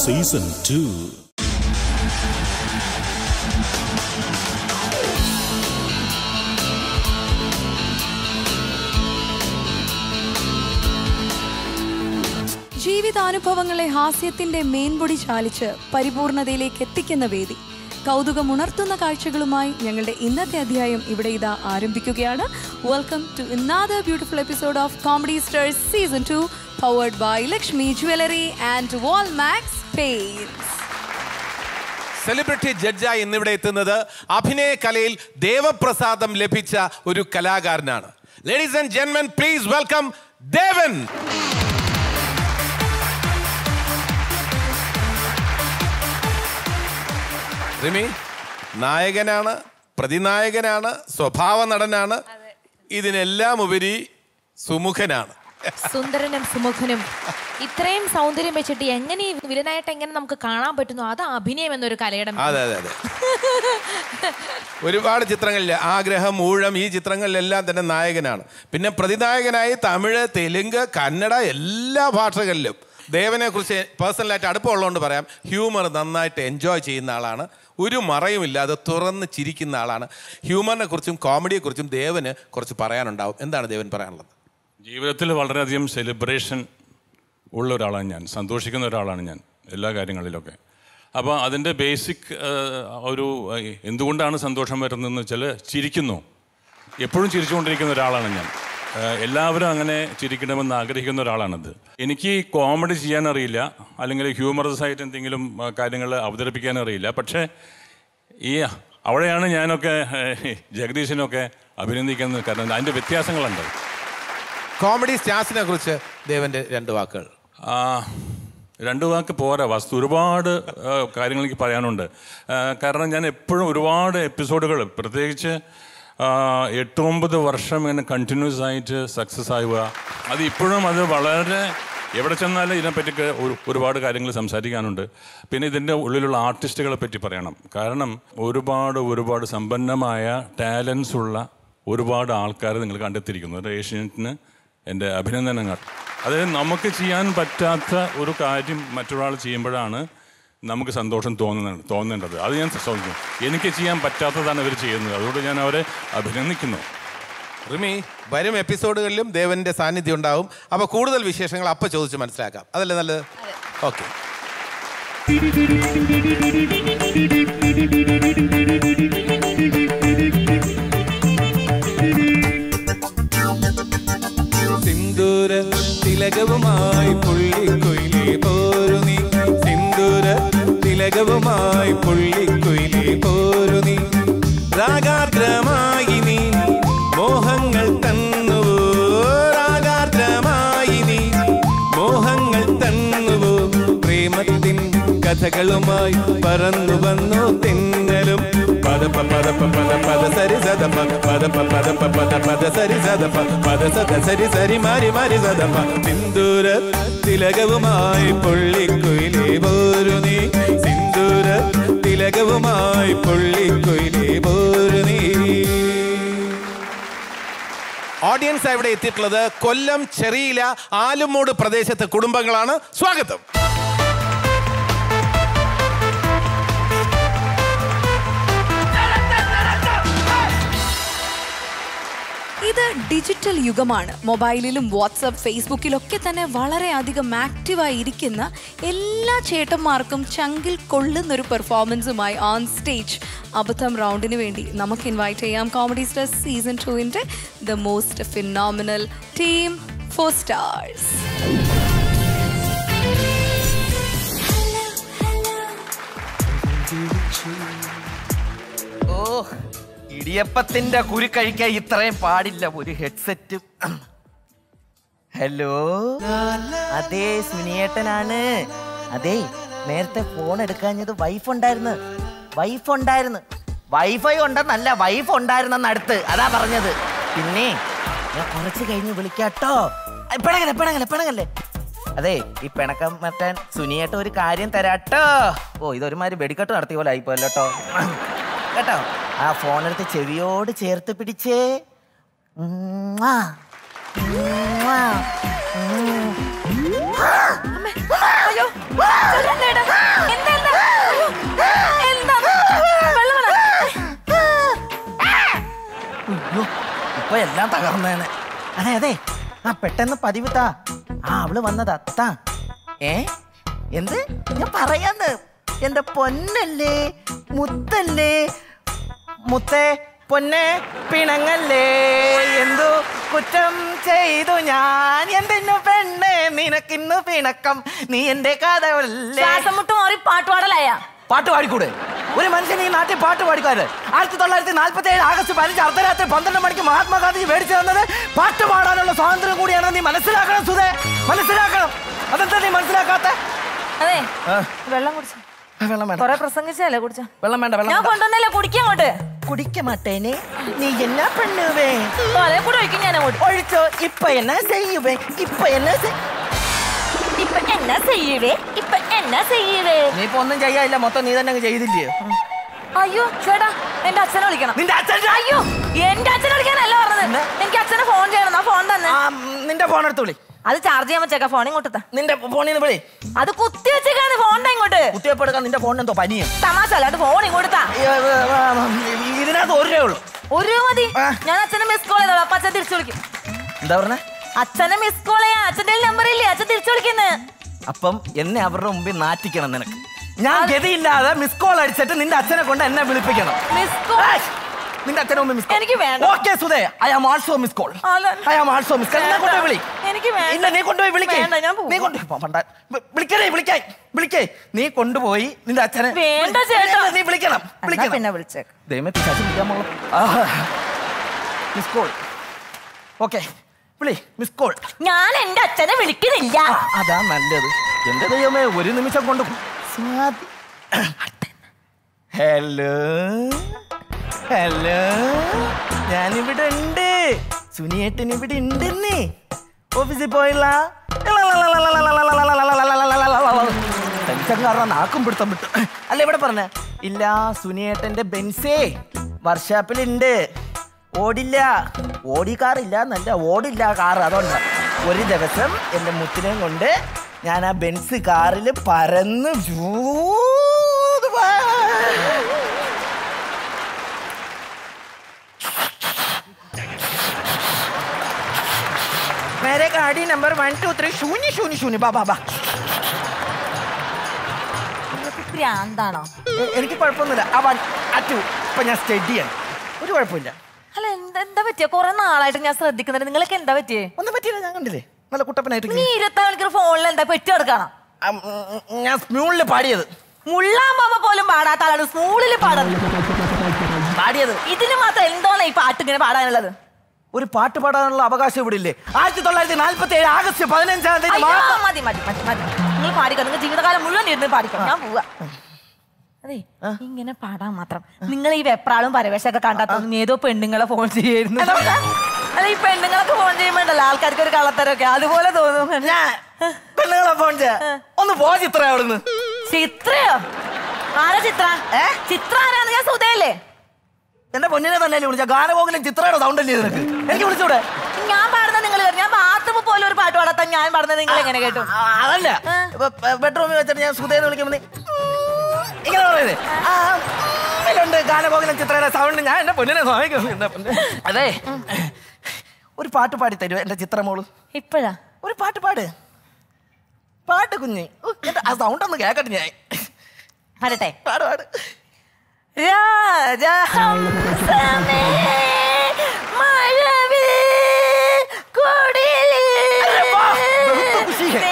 Season two ജീവിതാനുഭവങ്ങളെ ഹാസ്യത്തിന്റെ മേൻപൊടി ചാലിച്ച് പരിപൂർണതയിലേക്ക് എത്തിക്കുന്ന വേദി കൗതുകമുണർത്തുന്ന കാഴ്ചകളുമായി ഞങ്ങളുടെ ഇന്നത്തെ അധ്യായം ഇവിടെ ഇതാ ആരംഭിക്കുകയാണ് welcome to another beautiful episode of comedy stars season two powered by Lakshmi jewellery and Walmax paints celebrity ജഡ്ജായി ഇന്നിവിടെ എത്തുന്നത് അഭിനയ കലയിൽ ദേവപ്രസാദം ലഭിച്ച ഒരു കലാകാരനാണ് ലേഡീസ് ആൻഡ് ജെന്മൻ പ്ലീസ് വെൽക്കം ദേവൻ റിമി നായകനാണ് പ്രതിനായകനാണ് സ്വഭാവ നടനാണ് ഇതിനെല്ലാം ഉപരി സുമുഖനാണ് സുന്ദരനും സുമുഖനും ഇത്രയും സൗന്ദര്യം വെച്ചിട്ട് എങ്ങനെ ഈ വില്ലനായിട്ട് എങ്ങനെ നമുക്ക് കാണാൻ പറ്റുന്നു അത് അഭിനയം എന്നൊരു കലയുടെ അതെ അതെ അതെ ഒരുപാട് ചിത്രങ്ങളിൽ ആഗ്രഹം ഊഴം ഈ ചിത്രങ്ങളിലെല്ലാം തന്നെ നായകനാണ് പിന്നെ പ്രതിനായകനായി തമിഴ് തെലുങ്ക് കന്നഡ എല്ലാ ഭാഷകളിലും ദേവനെ കുറിച്ച് പേഴ്സണലായിട്ട് അടുപ്പമുള്ളതുകൊണ്ട് പറയാം ഹ്യൂമർ നന്നായിട്ട് എൻജോയ് ചെയ്യുന്ന ആളാണ് ഒരു മറയുമില്ലാതെ തുറന്ന് ചിരിക്കുന്ന ആളാണ് ഹ്യൂമറിനെ കുറിച്ചും കോമഡിയെക്കുറിച്ചും ദേവന് കുറച്ച് പറയാനുണ്ടാവും എന്താണ് ദേവൻ പറയാനുള്ളത് ജീവിതത്തിൽ വളരെയധികം സെലിബ്രേഷൻ ഉള്ള ഒരാളാണ് ഞാൻ സന്തോഷിക്കുന്ന ഒരാളാണ് ഞാൻ എല്ലാ കാര്യങ്ങളിലൊക്കെ അപ്പോൾ അതിൻ്റെ ബേസിക് ഒരു ഏഹ്, എന്തുകൊണ്ടാണ് സന്തോഷം വരുന്നതെന്ന് വെച്ചാൽ ചിരിക്കുന്നു എപ്പോഴും ചിരിച്ചുകൊണ്ടിരിക്കുന്ന ഒരാളാണ് ഞാൻ ഏഹ്, എല്ലാവരും അങ്ങനെ ചിരിക്കണമെന്ന് ആഗ്രഹിക്കുന്ന ഒരാളാണത് എനിക്ക് കോമഡി ചെയ്യാൻ അറിയില്ല അല്ലെങ്കിൽ ഹ്യൂമറസ് ആയിട്ട് എന്തെങ്കിലും കാര്യങ്ങൾ അവതരിപ്പിക്കാൻ അറിയില്ല പക്ഷേ ഈ അവിടെയാണ് ഞാനൊക്കെ ഏഹ്, ജഗദീശനൊക്കെ അഭിനന്ദിക്കുന്നത് കാരണം അതിൻ്റെ വ്യത്യാസങ്ങളുണ്ട് കോമഡി സ്റ്റാർസിനെ കുറിച്ച് ദേവന്റെ രണ്ട് വാക്കുകൾ ആ, രണ്ട് വാക്ക് പോരാ വസ്തു ഒരുപാട് ആ, കാര്യങ്ങൾ എനിക്ക് പറയാനുണ്ട് ആ, കാരണം ഞാൻ എപ്പോഴും ഒരുപാട് എപ്പിസോഡുകൾ പ്രത്യേകിച്ച് ആ, എട്ട് ഒമ്പത് വർഷം ഇങ്ങനെ കണ്ടിന്യൂസ് ആയിട്ട് സക്സസ് ആവുക അത് ഇപ്പോഴും അത് വളരെ എവിടെ ചെന്നാലും ഇതിനെപ്പറ്റി ഒരു- ഒരുപാട് കാര്യങ്ങൾ സംസാരിക്കാനുണ്ട് പിന്നെ ഇതിൻ്റെ ഉള്ളിലുള്ള ആർട്ടിസ്റ്റുകളെ പറ്റി പറയണം കാരണം ഒരുപാട് ഒരുപാട് സമ്പന്നമായ ടാലൻസ് ഉള്ള ഒരുപാട് ആൾക്കാരെ നിങ്ങൾ കണ്ടെത്തിയിരിക്കുന്നു ഒരു ഏഷ്യനെറ്റിന് എൻ്റെ അഭിനന്ദനങ്ങൾ അതായത് നമുക്ക് ചെയ്യാൻ പറ്റാത്ത ഒരു കാര്യം മറ്റൊരാൾ ചെയ്യുമ്പോഴാണ് നമുക്ക് സന്തോഷം തോന്നുന്നത് തോന്നേണ്ടത് അത് ഞാൻ ശ്രമിക്കും എനിക്ക് ചെയ്യാൻ പറ്റാത്തതാണ് ഇവർ ചെയ്യുന്നത് അതുകൊണ്ട് ഞാൻ അവരെ അഭിനന്ദിക്കുന്നു റിമി വരും എപ്പിസോഡുകളിലും ദേവന്റെ സാന്നിധ്യം ഉണ്ടാവും അപ്പൊ കൂടുതൽ വിശേഷങ്ങൾ അപ്പൊ ചോദിച്ച് മനസ്സിലാക്കാം അതല്ലേ നല്ലത് ഓക്കെ സിന്ദൂര തിലകവുമായി പുള്ളിക്കൊയിലേ പോരു നീ സിന്ദൂര തിലകവുമായി പുള്ളിക്കൊയിലേ പോരു നീ രാഗാർദ്രമായി നീ മോഹങ്ങൾ തന്നുവോ രാഗാർദ്രമായി നീ മോഹങ്ങൾ തന്നുവോ പ്രേമത്തിൻ കഥകളുമായി പറന്നു വന്നു തിന്നലും പദപ പദപ പദ പദ സരി സദപ പദപ പദപ പദ പദ സരി സദപ പദ സദ സരി സരി മാരി മാരി സദപ സിന്ദൂര തിലകവുമായി പൊള്ളിക്കുയിലേ പോരു നീ സിന്ദൂര തിലകവുമായി പൊള്ളിക്കുയിലേ പോരു നീ ഓഡിയൻസ് ഇവിടെ എത്തിയിട്ടുള്ളത് കൊല്ലം ചെറിയില ആലുമൂട് പ്രദേശത്തെ കുടുംബങ്ങളാണ് സ്വാഗതം ഇത് ഡിജിറ്റൽ യുഗമാണ് മൊബൈലിലും വാട്സപ്പ് ഫേസ്ബുക്കിലൊക്കെ തന്നെ വളരെയധികം ആക്റ്റീവായി ഇരിക്കുന്ന എല്ലാ ചേട്ടന്മാർക്കും ചങ്കിൽ കൊള്ളുന്ന ഒരു പെർഫോമൻസുമായി ഓൺ സ്റ്റേജ് അബദ്ധം റൗണ്ടിന് വേണ്ടി നമുക്ക് ഇൻവൈറ്റ് ചെയ്യാം കോമഡി സ്റ്റാർസ് സീസൺ ടുവിൻ്റെ the most phenomenal team four stars ഓ ഇടിയപ്പത്തിന്റെ കുരു കഴിക്കാൻ ഇത്രയും പാടില്ല ഒരു ഹെഡ്സെറ്റ് ഹലോ അതെ സുനിയേട്ടനാണ് അതെ നേരത്തെ ഫോൺ എടുക്കാഞ്ഞത് വൈഫ് ഉണ്ടായിരുന്നു വൈഫ് ഉണ്ടായിരുന്നു വൈഫൈ ഉണ്ടെന്നല്ല വൈഫ് ഉണ്ടായിരുന്നെന്ന് അടുത്ത് അതാ പറഞ്ഞത് പിന്നെ ഞാൻ കുറച്ച് കഴിഞ്ഞ് വിളിക്കാട്ടോ ഐ, പിണങ്ങല്ലേ പിണങ്ങല്ലേ പിണങ്ങല്ലേ അതെ ഈ പിണക്കം മറ്റാൻ സുനിയേട്ട ഒരു കാര്യം തരാട്ടോ ഓ ഇതൊരുമാതിരി വെടിക്കെട്ട് നടത്തിയ പോലെ ആയിപ്പോയല്ലോ കേട്ടോ കേട്ടോ ആ ഫോൺ എടുത്ത് ചെവിയോട് ചേർത്ത് പിടിച്ചേ ഉമ്മാ. ഉമ്മാ. ഉം. അയ്യോ ചെല്ലല്ലേടാ. എല്ലാം തകർന്നേനെ അതെ അതെ ആ പെട്ടെന്ന് പതിവ് താ ആ അവള് വന്നതാ താ ഏ എന്ത് ഞാൻ പറയാന്ന് എന്റെ പൊന്നല്ലേ മുത്തല്ലേ മുത്തേ പൊന്നെ പിണങ്ങല്ലേ എന്തു കുറ്റം ചെയ്തു ഞാൻ എന്തിനു പെണ്ണെ നിനക്കിന്നു പിണക്കം നീ എന്റെ കഥവല്ലേ ശ്വാസം മുട്ട് മാറി പാട്ടുപാടലായ പാട്ട് പാടിക്കൂടെ ഒരു മനുഷ്യൻ ഈ നാട്ടിൽ പാട്ട് പാടിക്കാറ് ആയിരത്തി തൊള്ളായിരത്തി നാൽപ്പത്തി ഏഴ് ആഗസ്റ്റ് പതിനഞ്ച് അർദ്ധരാത്രി പന്ത്രണ്ട് മണിക്ക് മഹാത്മാഗാന്ധി മേടിച്ചു തന്നത് പാട്ട് പാടാനുള്ള സ്വാതന്ത്ര്യം കൂടിയാണ് നീ മനസ്സിലാക്കണം സുധേ മനസ്സിലാക്കണം അതെന്താ നീ മനസ്സിലാക്കാത്ത അതെ ആ. വെള്ളം കുടിച്ചു വെള്ളം വേണ്ട കൊറേ പ്രസംഗിച്ചല്ലേ കുടിച്ച വെള്ളം വേണ്ട വെള്ളം ഞാൻ വേണ്ട. കൊണ്ടുവന്നല്ലേ കുടിക്കാൻ അങ്ങോട്ട് കുടിക്ക മാട്ടേനെ നീ എന്നാ പെണ്ണുവേ അതേ കൂടെ ഒഴിക്കും ഞാൻ അങ്ങോട്ട് ഒഴിച്ചോ ഇപ്പൊ എന്നാ ചെയ്യുവേ ഇപ്പൊ എന്നാ ചെയ്- ഇപ്പൊ എന്നാ ചെയ്യവേ ഇപ്പൊ എന്നാ ചെയ്യവേ നീ ഇപ്പൊ ഒന്നും ചെയ്യാനില്ല മൊത്തം നീ തന്നെ അങ്ങ് ചെയ്തില്ലേ അയ്യോ ചേട്ടാ എന്റെ അച്ഛനെ വിളിക്കണം നിന്റെ അച്ഛൻ അയ്യോ എന്റെ അച്ഛനെ വിളിക്കാനല്ല പറഞ്ഞത് എനിക്ക് അച്ഛനെ ഫോൺ ചെയ്യണം ആ ഫോൺ തന്നെ ആ നിന്റെ ഫോൺ എടുത്ത് വിളി അത് ചാർജ് ചെയ്യാൻ വെച്ചേക്കാം ഫോൺ ഇങ്ങോട്ട് താ. നിന്റെ ഫോണിൽ നിന്ന് വിളി അത് കുത്തി വെച്ചേക്കാണ് ഫോണിന്റെ ഇങ്ങോട്ട് കുത്തിവെപ്പ് എടുക്കാൻ നിന്റെ ഫോണിന് എന്തോ പനിയും തമാശ അല്ലാണ്ട് ഫോൺ ഇങ്ങോട്ട് താ ഇതിനകത്ത് ഒരു രൂപയേ ഉള്ളൂ ഒരു രൂപ മതി ആ. ഞാൻ അച്ഛനെ മിസ് കോൾ ചെയ്തോളാം അപ്പൊ അച്ഛൻ തിരിച്ചു വിളിക്കും എന്താ പറഞ്ഞ അച്ഛനെ മിസ് കോൾ ചെയ്യാ അച്ഛന്റെ നമ്പർ ഇല്ലേ അച്ഛൻ തിരിച്ചു വിളിക്കുന്നേ അപ്പം എന്നെ അവരുടെ മുമ്പിൽ നാറ്റിക്കണം നിനക്ക് ഞാൻ ഗതിയില്ലാതെ മിസ് കോൾ അടിച്ചിട്ട് നിന്റെ അച്ഛനെ കൊണ്ട് എന്നെ വിളിപ്പിക്കണം മിസ് കോൾ ഏയ്! നിന്റെ അച്ഛനെ മുമ്പ് മിസ് എനിക്ക് വേണ്ട. ഓക്കെ സുധേ I am also miss call അല്ല. I am also miss call എന്നെ കൊണ്ടുപോയി വിളി എനിക്ക് വേണ്ട. ഇല്ല നീ കൊണ്ടുപോയി വിളിക്കേ വേണ്ട, ഞാൻ പോവാ. നീ കൊണ്ടുപോയി പോ, പണ്ടാ. വി- വിളിക്കണേ വിളിക്കായി വിളിക്കേ നീ കൊണ്ടുപോയി നിന്റെ അച്ഛനെ വേണ്ട ചേട്ടാ. നീ വിളിക്കണം വിളിക്കണം പിന്നെ വിളിച്ചേക്ക് ദൈവമേ പിശാച് വിളിക്കാൻ പോകണം മിസ് കോൾ ഓക്കെ വിളി മിസ് കോൾ ഞാൻ എന്റെ അച്ഛനെ വിളിക്കുന്നില്ല അതാ നല്ലത് എന്റെ ദൈവമേ ഒരു നിമിഷം കൊണ്ട് സ്വാതി ഹലോ ഹലോ ഞാനിവിടെ ഉണ്ട് സുനിയേട്ടൻ ഇവിടെ ഉണ്ടെന്നേ ഓഫീസിൽ പോയില്ല ടെൻഷൻ കാരണം നാക്കും പിടുത്തം വിട്ടു അല്ല ഇവിടെ പറഞ്ഞ ഇല്ല സുനിയേട്ടന്റെ ബെൻസേ വർഷാപ്പിലുണ്ട് ഓടില്ല ഓടി കാറില്ല എന്നല്ല ഓടില്ല കാർ അതുകൊണ്ട് ഒരു ദിവസം എൻ്റെ മുത്തിനെയും കൊണ്ട് ഞാൻ ആ ബെൻസ് കാറിൽ പരന്ന് ജൂത് പോ- മേരെ ഗാഡി നമ്പർ വൺ ടു ത്രീ ശൂന്യ ശൂന്യ ശൂന്യ ബാ ബാ ബാ ഭ്രാന്താണോ എ- എനിക്ക് കുഴപ്പമൊന്നുമില്ല ആ വൺ ആ ടു ഇപ്പൊ ഞാൻ സ്റ്റഡിയാണ് ഒരു കുഴപ്പമില്ല അല്ല എന്താ എന്താ പറ്റിയ കുറെ നാളായിട്ട് ഞാൻ ശ്രദ്ധിക്കുന്നുണ്ട് നിങ്ങൾക്ക് എന്താ പറ്റിയേ ഒന്നും പറ്റിയില്ല ഞാൻ കണ്ടില്ലേ നല്ല കുട്ടപ്പനായിട്ട് നീ ഇരുപത്തി മണിക്കൂർ ഫോണിൽ എന്താ പെറ്റി എടുക്കണം ആ, ഉം, ഉം, ഞാൻ സ്മ്യൂളിൽ പാടിയത് മുള്ളാൻ പോകുമ്പോ പോലും പാടാത്ത ആളാണ് സ്കൂളിൽ പാടുന്നത് പാടിയത് ഇതിന് മാത്രം എന്തോന്നാ ഈ പാട്ട് ഇങ്ങനെ പാടാനുള്ളത് ഒരു പാട്ട് പാടാനുള്ള അവകാശം ഇവിടെ ഇല്ലേ ആയിരത്തി തൊള്ളായിരത്തി നാൽപ്പത്തി ഏഴ് ആഗസ്റ്റ് പതിനഞ്ചാം തീയതി അയ്യോ, മാസം- മതി മതി മതി മതി നിങ്ങൾ പാടിക്കോ നിങ്ങൾ ജീവിതകാലം മുഴുവൻ ഇരുന്ന് പാടിക്കോ ഞാൻ പോവാ അതെ ഇങ്ങനെ പാടാൻ മാത്രം നിങ്ങൾ ഈ വെപ്രാളും പരവേശമൊക്കെ കണ്ടാത്തൊന്നും ഏതോ പെണ്ണുങ്ങളെ ഫോൺ ചെയ്യായിരുന്നു അല്ല ഈ പെണ്ണുങ്ങളൊക്കെ ഫോൺ ചെയ്യുമ്പോണ്ടല്ലോ ആൾക്കാർക്ക് ഒരു കള്ളത്തരമൊക്കെ അതുപോലെ തോന്നും ഞാൻ പെണ്ണുങ്ങളെ ഫോൺ ചെയ്യാ ഒന്ന് പോ ചിത്ര അവിടുന്ന് ചിത്രയോ ആരാ ചിത്ര ചിത്ര ആരാന്ന് ഞാൻ സുധയല്ലേ എന്റെ പൊന്നിനെ തന്നെ വിളിച്ച ഗാനഭോഗിലും ചിത്രയുടെ സൗണ്ട് അല്ലേ നിനക്ക് എനിക്ക് വിളിച്ചൂടെ ഞാൻ പാടുന്ന നിങ്ങൾ ഞാൻ ബാത്റൂമിൽ പോലും ഒരു പാട്ട് പാടാത്ത ഞാൻ പാടുന്നത് നിങ്ങൾ എങ്ങനെ കേട്ടു ആ, അതല്ല ആ. ബെഡ്റൂമിൽ വെച്ചിട്ട് ഞാൻ സുധേന്ന് വിളിക്കുമ്പോ നീ ഇങ്ങനെ പറയുന്നത് ആ ഇതിലുണ്ട് ഗാനഭോഗിലും ചിത്രയുടെ സൗണ്ട് ഞാൻ എന്റെ പൊന്നിനെ സ്വാമിക്കും എന്റെ പൊന്നെ. അതെ ഒരു പാട്ട് പാടി തരുമോ എന്റെ ചിത്രമോള് ഇപ്പഴാ ഒരു പാട്ട് പാട് പാട്ട് കുഞ്ഞ് ഉ, എന്റെ ആ സൗണ്ട് ഒന്ന് കേക്കട്ടെ ഞാൻ വരട്ടെ പാട് പാട് രാജഹംസമേ മഴവിൽ കുടിലിൽ അരെ വാ, ബഹുത്ത് ഖുഷി ഹെ.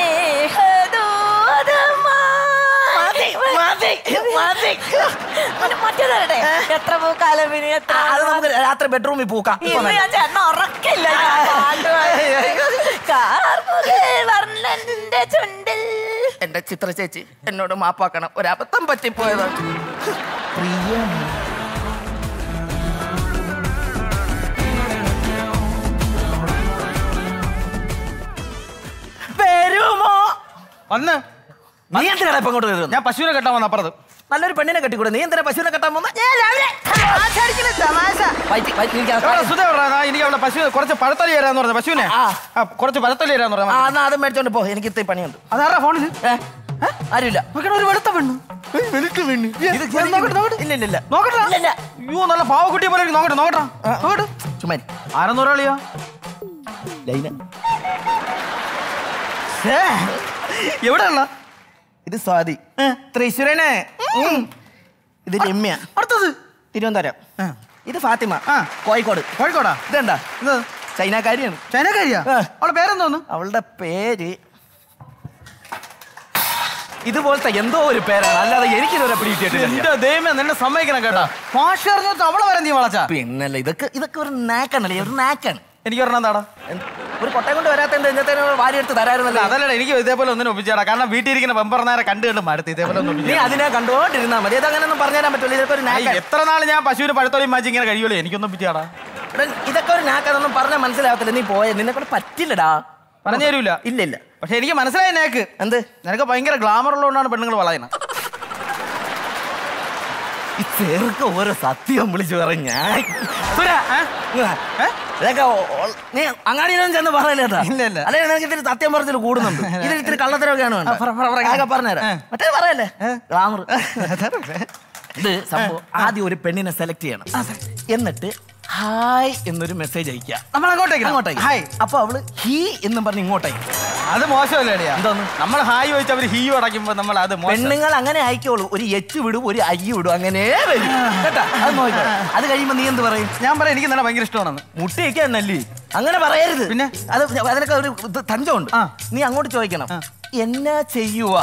മതി, മതി, മതി. പിന്നെ മറ്റേത് തരട്ടെ എത്ര പൂക്കാലം പിന്നെ ആ, എത്ര അത് നമുക്ക് രാത്രി ബെഡ്റൂമിൽ പൂക്കാം ഇപ്പൊ ഇന്ന് വേണ്ട. ഞാൻ ചേട്ടനെ ഉറക്കില്ല ഞാൻ പാട്ട് പാടി. കാർമുകിൽ വർണ്ണന്റെ ചുണ്ടിൽ എന്റെ ചിത്ര ചേച്ചി എന്നോട് മാപ്പാക്കണം ഒരു അബദ്ധം പറ്റിപ്പോയതാണ് പ്രിയ വരുമോ വന്ന് നീ എന്തിനാണ് ഇപ്പൊ ഇങ്ങോട്ട് വരുന്നത് ഞാൻ പശുവിനെ കെട്ടാൻ വന്ന അപ്പുറത്ത് നല്ലൊരു പെണ്ണിനെ കെട്ടിക്കൂടെ നീ എന്തിനാ പശുവിനെ കെട്ടാൻ പോകുന്ന വയറ്റി- വയറ്റി ഇരിക്കാതെ എവിടെ സുധ എവിടെടാ? ദാ എനിക്ക് അവിടെ പശു കുറച്ച് പഴത്തൊലി തരാന്ന് പറഞ്ഞു പശുവിനെ ആ. ആ കുറച്ച് പഴത്തൊലി തരാന്ന് ആ പറഞ്ഞു എന്നാ അത് മേടിച്ചോണ്ട് പോ എനിക്ക് ഇത്തിരി പണിയുണ്ട് അതാരാ ഫോണിൽ ഏ, ആരുമില്ല നോക്കട്ടെ, ഒരു വെളുത്ത പെണ്ണ് വെളുത്ത് വീണ് ഇത് നോക്കട്ടെ, നോക്കട്ടെ. ഇല്ല ഇല്ല ഇല്ല നോക്കട്ടെ ഇല്ല, ഇല്ല. അയ്യോ നല്ല പാവക്കുട്ടിയെ പോലെ ഇരിക്കുന്നു. നോക്കട്ടെ നോക്കട്ടെ നോക്കട്ടെ ചുമ്മാ ആരെന്ന് ഒരാളിയാ ലൈന എവിടെയുള്ള ഇത് സ്വാതി തൃശ്ശൂരനെ ഉം. ഇത് രമ്യ അടുത്തത് തിരുവനന്തപുരം ഇത് ഫാത്തിമ ആ. കോഴിക്കോട് കോഴിക്കോടാ ഇതെന്താ ഇത് ചൈനക്കാരിയാണ് ചൈനക്കാരിയാ ആ. അവളെ പേരെന്തോന്നു അവളുടെ പേര് ഇതുപോലത്തെ എന്തോ ഒരു പേരാണ് അല്ലാതെ എനിക്കിതുവരെ പിടികിട്ടിയിട്ടില്ല എന്റെ ദൈവമേ നിന്നെ സമ്മതിക്കണം കേട്ടാ ഭാഷ അറിഞ്ഞിട്ട് അവളെ വരെ നീ വളച്ച പിന്നല്ല ഇതൊക്കെ ഇതൊക്കെ ഒരു നാക്കാണല്ലേ ഒരു നാക്കാണ് എനിക്ക് പറഞ്ഞാ എന്താടാ എന്ത്? ഒരു കൊട്ടയം കൊണ്ട് വരാത്ത ഇന്നത്തെ വാരി എടുത്ത് അല്ല തരായിരുന്നല്ലോ അതല്ല എനിക്ക് ഇതേപോലെ ഒന്നിനും ഒപ്പിച്ചാടാ കാരണം വീട്ടിൽ ഇരിക്കുന്ന വെമ്പറന്നേരെ കണ്ടു കണ്ട് മടുത്ത് ഇതേപോലെ ഒന്നും നീ ഒപ്പിച്ചാ. അതിനെ കണ്ടോണ്ടിരുന്നാ മതി ഇതങ്ങനെ ഒന്നും പറഞ്ഞു തരാൻ പറ്റില്ല ഇതൊക്കെ ഒരു ഐ, നാക്കാണ് എത്ര നാൾ ഞാൻ പശുവിന് പഴത്തോലി മാറ്റി ഇങ്ങനെ കഴിയുള്ളൂ എനിക്കൊന്നും ഒപ്പിച്ചാടാ എടാ, ഇതൊക്കെ ഒരു നാക്കാണെന്നും പറഞ്ഞാൽ മനസ്സിലാവത്തില്ല നീ പോയ നിന്നെ കൊണ്ട് പറ്റില്ലടാ പറഞ്ഞു തരൂല ഇല്ല ഇല്ല പക്ഷെ എനിക്ക് മനസ്സിലായി നേക്ക് എന്ത് നിനക്ക് ഭയങ്കര ഗ്ലാമർ ഉള്ളതുകൊണ്ടാണ് പെണ്ണുങ്ങൾ വളയുന്നത് ഈ ചെറുക്ക ഓരോ സത്യം വിളിച്ചു പറഞ്ഞ ഞാൻ സുരാ, ഏ? ഇങ്ങ് വാ. ഏ? ഇതൊക്കെ ഓ- ഓ- നീ അങ്ങാടിയിലൊന്നും ചെന്ന് പറയല്ലേട്ടാ ഇല്ല, ഇല്ല. അല്ലെങ്കിൽ നിനക്ക് ഇത്തിരി സത്യം പറച്ചിൽ കൂടുന്നുണ്ട് ഇതിൽ ഇത്തിരി കള്ളത്തരമൊക്കെയാണ് വേണ്ടത്. പറ, പറ, പറ. ആകെ പറഞ്ഞുതരാം ഏ. മറ്റേ പറയല്ലേ ഗ്ലാമർ ഇത് സംഭവം ആദ്യം ഒരു പെണ്ണിനെ സെലക്ട് ചെയ്യണം എന്നിട്ട് ഹായ് എന്നൊരു മെസ്സേജ് അയക്കുക നമ്മൾ അങ്ങോട്ടേക്ക് അങ്ങോട്ടേക്ക് ഹായ് അപ്പൊ അവള് ഹീ എന്നും പറഞ്ഞ് ഇങ്ങോട്ടേക്ക് അത് മോശമല്ലേ അടിയാ എന്തോന്ന്? നമ്മൾ ഹായ് ചോദിച്ച് അവർ ഹീ അടയ്ക്കുമ്പോ നമ്മൾ അത് മോശം പെണ്ണുങ്ങൾ അങ്ങനെ അയക്കുള്ളൂ ഒരു എച്ച് വിടും ഒരു ഐ വിടും അങ്ങനെ വരും കേട്ടാ അത് നോക്കാം അത് കഴിയുമ്പോ നീ എന്ത് പറയും ഞാൻ പറയാം എനിക്ക് നിന്നെ ഭയങ്കര ഇഷ്ടമാണെന്ന് മുട്ടയൊക്കെ എന്നല്ലേ അങ്ങനെ പറയരുത് പിന്നെ? അത് അതിനൊക്കെ ഒരു ഇത് തഞ്ചമുണ്ട് ആ. നീ അങ്ങോട്ട് ചോദിക്കണം എന്നാ ചെയ്യുക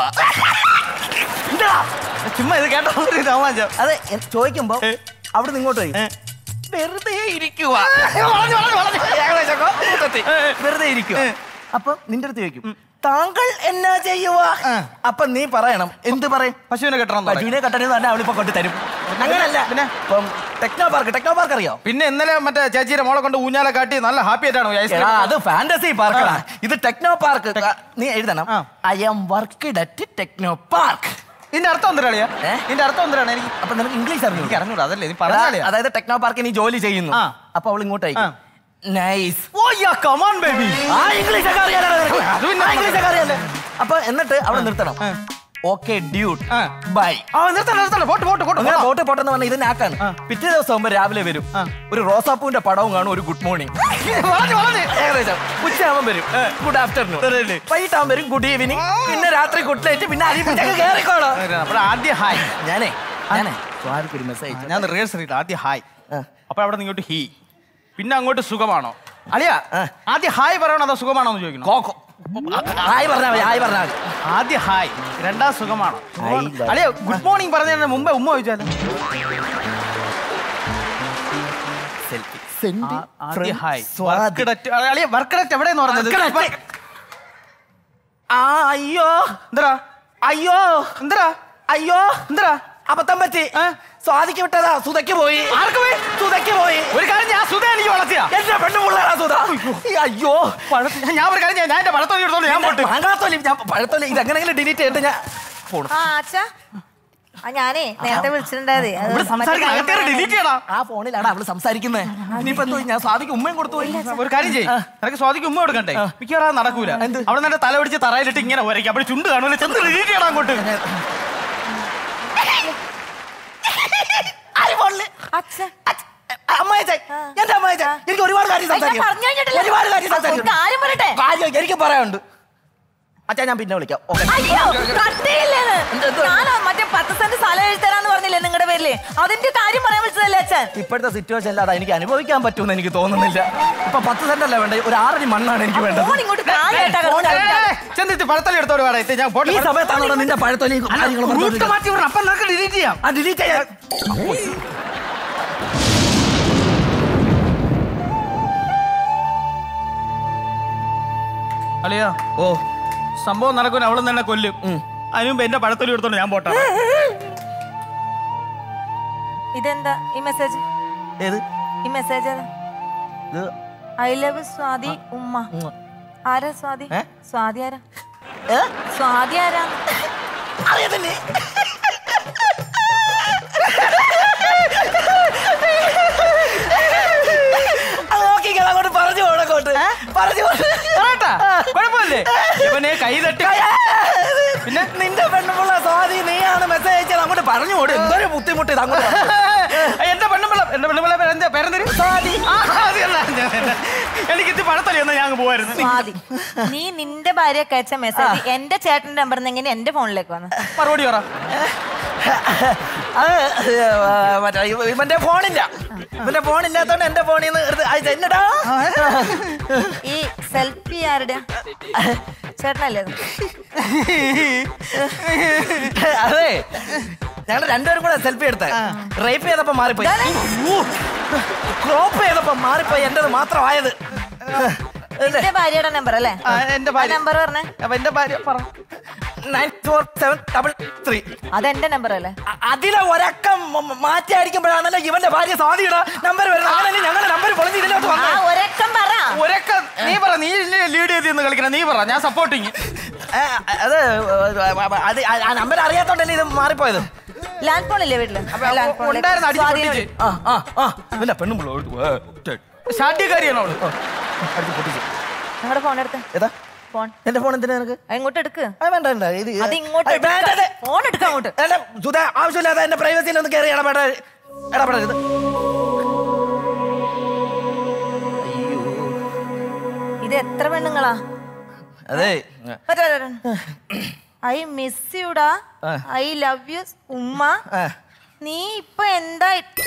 എന്താ? ചുമ്മാ ഇത് കേട്ടോ ഒരു തമാശ അതെ എ- ചോദിക്കുമ്പോ ഏ. അവിടെ നിന്ന് ഇങ്ങോട്ട് പോയി ഏ. വെറുതെ ഇരിക്കുക വളഞ്ഞു, വളഞ്ഞു, വളഞ്ഞു. ഏകദേശമൊക്കെ കൂട്ടത്തിൽ. വെറുതെ ഇരിക്കുക അപ്പൊ നിന്റെ അടുത്ത് ചോദിക്കും താങ്കൾ എന്നാ ചെയ്യുക അപ്പൊ നീ പറയണം എന്ത് പറയും പശുവിനെ കെട്ടണം എന്ന് പറയും. പശുവിനെ കട്ടണെന്ന് തന്നെ അവളിപ്പോ കൊണ്ട് തരും അങ്ങനല്ല പിന്നെ? ഇപ്പം ടെക്നോ പാർക്ക് ടെക്നോ പാർക്ക് അറിയോ പിന്നെ ഇന്നലെ മറ്റേ ചേച്ചിയുടെ മോളെ കൊണ്ട് ഊഞ്ഞാലെ കാട്ടി നല്ല ഹാപ്പി ആയിട്ടാണ് ഈ ഐസ്ക്രീം എടാ, അത് ഫാന്റസി പാർക്കാണ് ഇത് ടെക്നോ പാർക്ക് നീ എഴുതണം ആ. I am worked at Techno Park ഇതിന്റെ അർത്ഥം എന്തിനാളിയാ ഏ? ഇതിന്റെ അർത്ഥം എന്തിനാണ് എനിക്ക് അപ്പൊ നിനക്ക് ഇംഗ്ലീഷ് അറിഞ്ഞു എനിക്ക് അറിഞ്ഞൂടാ അതല്ലേ നീ പറഞ്ഞാലേ അതായത് ടെക്നോ പാർക്കിൽ നീ ജോലി ചെയ്യുന്നു ആ. അപ്പൊ അവൾ ഇങ്ങോട്ടേക്ക് ആ. Nice oh yeah come on baby ആ ഇംഗ്ലീഷ് ഒക്കെ അറിയാലോ നിനക്ക്? അത് പിന്നെ ആ, ഇംഗ്ലീഷ് ഒക്കെ അറിയാലോ അപ്പൊ എന്നിട്ട് അവിടെ നിർത്തണം ഓക്കെ ഡ്യൂട്ട് ആ. ബൈ ആ നിർത്തല്ല നിർത്തല്ല പോട്ട് പോട്ട് പോട്ട് അങ്ങനെ പോട്ട്. പോട്ടെ പോട്ടെന്ന് പറഞ്ഞ ഇത് നാക്കാണ് പിറ്റേ ദിവസം ആകുമ്പോ രാവിലെ വരും ഒരു റോസാപ്പൂവിന്റെ പടവും കാണും ഒരു ഗുഡ് മോർണിംഗ് വളഞ്ഞു, വളഞ്ഞു. ഏകദേശം ഉച്ചയാകുമ്പോൾ വരും ഗുഡ് ആഫ്റ്റർനൂൺ വൈകിട്ടാകുമ്പോൾ വരും ഗുഡ് ഈവനിങ് പിന്നെ രാത്രി ഗുഡ് നൈറ്റ് പിന്നെ അരിപ്പിച്ചൊക്കെ കേറിക്കോളോ അപ്പോൾ ആദ്യം ഹായ് ഞാനേ ഞാനേ സ്വാദിക്ക് ഒരു മെസ്സേജ് ഞാൻ റിഹേഴ്സൽ ചെയ്തിട്ട് ആദ്യം ഹായ് ആ. അപ്പൊ അവിടെ നിന്ന് ഇങ്ങോട്ട് ഹീ പിന്നെ അങ്ങോട്ട് സുഖമാണോ അളിയാ ആ. ആദ്യം ഹായ് പറയണോ അതോ സുഖമാണോ എന്ന് ചോദിക്കണം കോക്കോ ഹായ് പറഞ്ഞാൽ മതി ഹായ് പറഞ്ഞാൽ മതി ആദ്യം ഹായ് രണ്ടാം സുഖമാണോ ഹായ് ഇല്ല. അളിയ ഗുഡ് മോർണിംഗ് പറഞ്ഞതിന് മുമ്പേ ഉമ്മ ചോദിച്ചാലോ സെൽഫി സെൻഡ് ആ- ആദ്യം ഹായ് സ്വാതി അളിയ വർക്കഡറ്റ് എവിടെയെന്ന് പറഞ്ഞത് ആ അയ്യോ എന്തരാ അയ്യോ എന്തരാ അയ്യോ എന്തരാ അബദ്ധം പറ്റി സ്വാതിക്ക് വിട്ടതാ സുതയ്ക്ക് പോയി ആർക്ക് പോയി? സുതയ്ക്ക് പോയി ഒരു കാര്യം ഞാൻ സുധ എനിക്ക് വളർത്തിയ എന്റെ പെണ്ണു പിള്ളേരാ സുധ ഈ അയ്യോ ഞാൻ ഒരു കാര്യം ചെയ്യാം. ഞാൻ എന്റെ പഴത്തോലി എടുത്തോണ്ട് ഞാൻ പോട്ട് മാങ്ങാത്തോലി ഞാൻ പഴത്തോലി ഇത് എങ്ങനെയെങ്കിലും ഡിലീറ്റ് ചെയ്തിട്ട് ഞാൻ പോണു ആ അച്ഛാ ആ ഞാനേ നേരത്തെ വിളിച്ചിട്ടുണ്ടായതേ അത് ഇവിടെ സംസാരിക്കാൻ മറ്റേ അകത്തേറി ഡിലീറ്റ് ചെയ്യടാ ആ ഫോണിലാണ് അവള് സംസാരിക്കുന്നത് ഇനിയിപ്പോ എന്തോ ഞാൻ സ്വാതിക്ക് ഉമ്മയും കൊടുത്തു പോയി ഒരു കാര്യം ചെയ്യും നിനക്ക് സ്വാതിക്ക് ഉമ്മ കൊടുക്കണ്ടേ മിക്കവാറും നടക്കൂല അവിടെ നിന്റെ തല പിടിച്ച് തറയിലിട്ട് ഇങ്ങനെ ഒരയ്ക്കും അപ്പോൾ ചുണ്ട് കാണൂല ചെന്ന് ഡിലീറ്റ് ചെയ്യണം അങ്ങോട്ട് ആര് ഫോണില് അച്ഛൻ അമ്മായിച്ചേ എന്റെ അമ്മായിച്ചേ എനിക്ക് ഒരുപാട് കാര്യം ഞാൻ സംസാരിക്കാം പറഞ്ഞു കഴിഞ്ഞിട്ടില്ല. ഒരുപാട് കാര്യം ഒരു സംസാരിക്കാം കാര്യം പറയട്ടെ കാര്യം എനിക്ക് പറയാനുണ്ട് അച്ഛാ ഞാൻ പിന്നെ വിളിക്കാം ഓക്കെ അയ്യോ കട്ടിയില്ലേന്ന് ഞാൻ മറ്റേ പത്ത് സെന്റ് സ്ഥലം എഴുതരാന്ന് പറഞ്ഞില്ലേ നിങ്ങളുടെ പേരില് അതിന്റെ കാര്യം പറയാൻ വിളിച്ചതല്ലേ അച്ഛൻ ഇപ്പോഴത്തെ സിറ്റുവേഷൻ അല്ലാതെ എനിക്ക് അനുഭവിക്കാൻ പറ്റുമെന്ന് എനിക്ക് തോന്നുന്നില്ല ഇപ്പൊ പത്ത് സെന്റ് അല്ല വേണ്ടത് ഒരു ആറടി മണ്ണാണ് എനിക്ക് വേണ്ടത് ഫോൺ ഇങ്ങോട്ട് കാലായിട്ടാ ഫോൺ കിടക്കുന്നത്. ചെന്നിട്ട് പഴത്തോലി എടുത്തോട് വേണം ഇത് ഞാൻ പോട്ടെ ഈ സമയത്താണ് ഇവിടെ നിന്റെ പഴത്തൊലി കാര്യങ്ങൾ റൂട്ട് പറഞ്ഞുകൊണ്ടിരിക്കുന്നത്. മാറ്റി വിടണം അപ്പം നിനക്ക് ഡിലീറ്റ് ചെയ്യാം ആ ഡിലീറ്റ് ചെയ്യാൻ അളിയാ ഓ സംഭവം നടക്കും അവളും തന്നെ കൊല്ലും അതിന് മുമ്പ് എന്റെ പഴത്തൊലി എടുത്തോണ്ട് ഞാൻ പോട്ടെ ഇതെന്താ ഈ മെസ്സേജ് ഏത് ഈ മെസ്സേജ് ഇത് ഐ ലവ് സ്വാതി ഉമ്മ ഉം. ആരാ സ്വാതി ഏ? സ്വാതി ആരാ ഏ? സ്വാതി ആരാ അറിയാതന്നെ അത് നോക്കിക്കോ, അങ്ങോട്ട് പറഞ്ഞു പോണക്കോട്ട് പറഞ്ഞു പറയട്ടാ കുഴപ്പമില്ലേ ഇവനെ കൈ തട്ടി പിന്നെ നിന്റെ പറഞ്ഞു കൊടു എന്തൊരു ബുദ്ധിമുട്ട് ഇത് അങ്ങോട്ട് പറഞ്ഞു. എന്റെ പെണ്ണുമ്പിള്ള എന്റെ പെണ്ണുമ്പിള്ള പേരെന്താ പേരെന്തര് ആ, അത് തന്നെ, അത് തന്നെ. എനിക്ക് ഇത് പഴത്തലി എന്നാ ഞാൻ പോവായിരുന്നു സ്വാതി നീ നിന്റെ ഭാര്യയൊക്കെ അയച്ച മെസ്സേജ് എന്റെ ചേട്ടന്റെ നമ്പറിൽ നിന്ന് എങ്ങനെ എന്റെ ഫോണിലേക്ക് വന്നു മറുപടി പറ അത് മറ്റേ ഇവ- ഇവന്റെ ഫോണില്ല ഇവന്റെ ഫോണില്ലാത്തോണ്ട് എന്റെ ഫോണിൽ നിന്ന് എടുത്ത് അയച്ച എന്നടാ ഈ സെൽഫി ആരുടെ ചേട്ടനല്ലേ അത്? അതെ ഞങ്ങൾ രണ്ടുപേരും കൂടെ സെൽഫി എടുത്ത റേപ്പ് ചെയ്തപ്പോ മാറിപ്പോയി ക്രോപ്പ് ചെയ്തപ്പോ മാറിപ്പോയി എന്റേത് മാത്രമായത് നിന്റെ ഭാര്യയുടെ നമ്പർ അല്ലേ ആ, എന്റെ ഭാര്യ നമ്പർ പറഞ്ഞേ അപ്പൊ എന്റെ ഭാര്യ പറ nine four seven double three അതെന്റെ നമ്പർ അല്ലേ അതിലെ ഒരക്കം മ- മ- മാറ്റി അടിക്കുമ്പോഴാണല്ലോ ഇവന്റെ ഭാര്യ സ്വാതിയുടെ നമ്പർ വരുന്നത് അങ്ങനെ ഞങ്ങളുടെ നമ്പർ പൊളിഞ്ഞ് ഇതിനകത്ത് ആ വന്നത് ഒരക്കം പറ ഒരൊക്കെ നീ പറ നീ ലീഡ് ചെയ്ത് കളിക്കണം നീ പറ ഞാൻ സപ്പോർട്ടിങ് ഏ, അത് അത് ആ നമ്പർ അറിയാത്തോണ്ടല്ലേ ഇത് മാറിപ്പോയത് ലാൻഡ് ഫോൺ ഇല്ലേ വീട്ടില് ലാൻഡ് ഫോണിലേക്ക് ഉണ്ടായിരുന്നു അടിച്ച് സ്വാധീനം പൊട്ടിച്ച് ആ ആ ആ ഇവന്റെ പെണ്ണും പിള്ളേർ ഷാഡ്യക്കാരിയാണ് അവള് അടിച്ച് പൊട്ടിച്ചു നിങ്ങളുടെ ഫോൺ എടുത്ത് ഏതാ ഫോൺ എന്റെ ഫോൺ എന്തിനാ നിനക്ക് അത് ഇങ്ങോട്ട് എടുക്ക് ആ, വേണ്ട വേണ്ട ഇത് അത് ഇങ്ങോട്ട് ആ, വേണ്ടത്. ഫോൺ എടുക്ക അങ്ങോട്ട് അല്ല, സുധേ, ആവശ്യമില്ലാതെ എന്റെ പ്രൈവസിയിൽ ഒന്ന് കയറി ഇടപെട ഇടപെടരുത് ഇത് എത്ര പെണ്ണുങ്ങളാ അതെ ഐ മിസ് യുടാ ആ. ഐ ലവ് യു ഉമ്മ ആ. നീ ഇപ്പൊ എന്താ ഇ-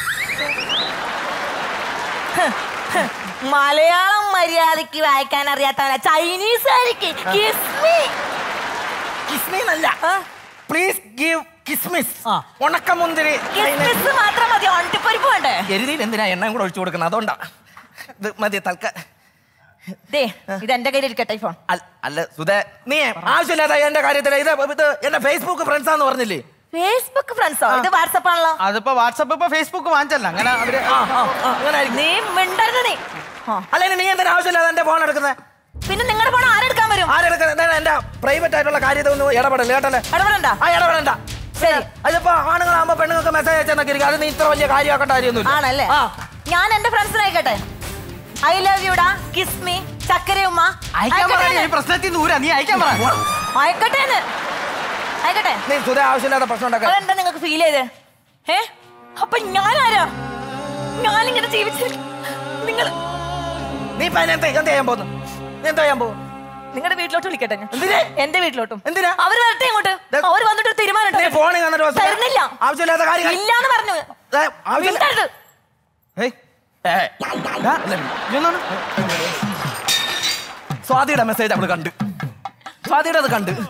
മലയാളം മര്യാദക്ക് വായിക്കാൻ അറിയാത്തവന ചൈനീസ് ആയിരിക്കും Kiss me. കിസ്മിന്നല്ല പ്ലീസ് ഗീവ് കിസ്മിസ് ഉണക്കമുന്തിരി Kiss miss മാത്രം മതി ഒണ്ടിപ്പരിപ്പ് വേണ്ടേ എരുതിയിൽ എന്തിനാ എണ്ണയും കൂടെ ഒഴിച്ചു കൊടുക്കുന്നത് അതുകൊണ്ടാ ഇത് മതി തൽക്ക ദേ ഇത് എന്റെ കയ്യിൽ ഇരിക്കട്ടെ ഈ ഫോൺ അല്ല- അല്ല സുധേ നീ ആവശ്യമില്ലാത്ത എന്റെ കാര്യത്തിൽ ഇത് ഇത് എന്റെ ഫേസ്ബുക്ക് ഫ്രണ്ട്സാന്ന് പറഞ്ഞില്ലേ ഫേസ്ബുക്ക് ഫ്രണ്ട്സോ ഇത് വാട്സപ്പ് ആണല്ലോ അതിപ്പോ വാട്സപ്പ് ഇപ്പൊ ഫേസ്ബുക്ക് വാങ്ങിച്ചല്ല അങ്ങനെ അവര് ആ, ആ, ആ, അങ്ങനെ ആയിരിക്കും. നീ മിണ്ടരുത് നീ ആ. അല്ലെങ്കിൽ നീ എന്തിനാ ആവശ്യമില്ലാതെ എന്റെ ഫോൺ എടുക്കുന്നത് പിന്നെ നിങ്ങളുടെ ഫോൺ ആരെടുക്കാൻ വരും ആരെടുക്കുന്നത് എന്റെ പ്രൈവറ്റ് ആയിട്ടുള്ള കാര്യത്തിൽ ഒന്ന് ഇടപെടല്ലേ കേട്ടല്ലേ ഇടപെടണ്ട ആ ഇടപെടണ്ട ശരി അതിപ്പോ ആണുങ്ങളാകുമ്പോ പെണ്ണുങ്ങൾക്ക് മെസ്സേജ് അയച്ചെന്നൊക്കെ ഇരിക്കും അത് നീ ഇത്ര വലിയ കാര്യമാക്കേണ്ട കാര്യമൊന്നുമില്ല ആണല്ലേ ആ ഞാൻ എന്റെ ഫ്രണ്ട്സിനെ അയക്കട്ടെ ഐ ലവ് യുടാ കിസ് മീ ചക്കര ഉമ്മ അയക്കാൻ അയക്കട്ടെ പറയാ ഈ എന്ന്. പ്രശ്നത്തിൽ ദൂരാ നീ അയക്കാൻ പറ അയക്കട്ടെ എന്ന്. അയക്കട്ടെ നീ സുധ ആവശ്യമില്ലാത്ത പ്രശ്നം ഉണ്ടാക്കാൻ അതെന്താ നിങ്ങൾക്ക് ഫീൽ ചെയ്തേ ഏ അപ്പൊ ഞാനാരാ ഞാനിങ്ങനെ ജീവിച്ചിരിക്കും നിങ്ങൾ നീ ഇപ്പൊ അതിനെ എന്ത് എന്ത് ചെയ്യാൻ പോകുന്നു നീ എന്താ ചെയ്യാൻ പോകും നിങ്ങളുടെ വീട്ടിലോട്ട് വിളിക്കട്ടെ ഞാൻ എന്തിന്? എന്റെ വീട്ടിലോട്ടും എന്തിനാ? അവര് വരട്ടെ ഇങ്ങോട്ട് ദേ- അവര് വന്നിട്ട് ഒരു തീരുമാനം നീ എടുക്കട്ടെ. ഫോണിൽ വന്നിട്ട് വസ്തു- തരുന്നില്ല ആവശ്യമില്ലാത്ത കാര്യം ഇല്ലാന്ന് പറഞ്ഞു ഏ, ആവശ്യമില്ല- മിണ്ടരുത്. ഏയ്, ഏ, ഡാ, ഇതെന്താണ്? സ്വാതിയുടെ മെസ്സേജ് അവള് കണ്ട് സ്വാതിയുടെ അത് കണ്ട്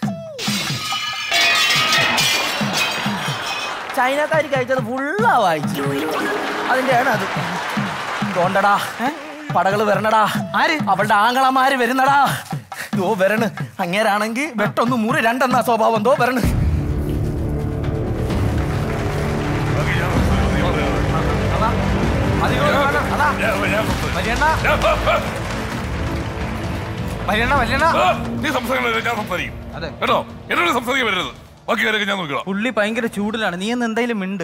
ചൈനക്കാരിക്ക് അയച്ചത് ഫുള്ളാ വായിച്ചു അതിന്റെ ആണ് അത് തോണ്ടടാ പടകള് വരണടാ ആര്? അവളുടെ ആങ്ങളമാര് വരുന്നടാ ദോ വരണ് അങ്ങേരാണെങ്കിൽ വെട്ടൊന്ന് മുറി രണ്ടെന്നാ സ്വഭാവം ദോ വരണ് വല്യണ്ണ വല്യണ്ണ വല്യണ്ണ നീ സംസാരിക്കണത് ഞാൻ സംസാരിക്കും അതെ. കേട്ടോ എന്നോട് സംസാരിക്കാൻ വരരുത് ബാക്കി കാര്യമൊക്കെ ഞാൻ നോക്കിക്കോളാം പുള്ളി ഭയങ്കര ചൂടിലാണ് നീ എന്ന് എന്തായാലും മിണ്ട്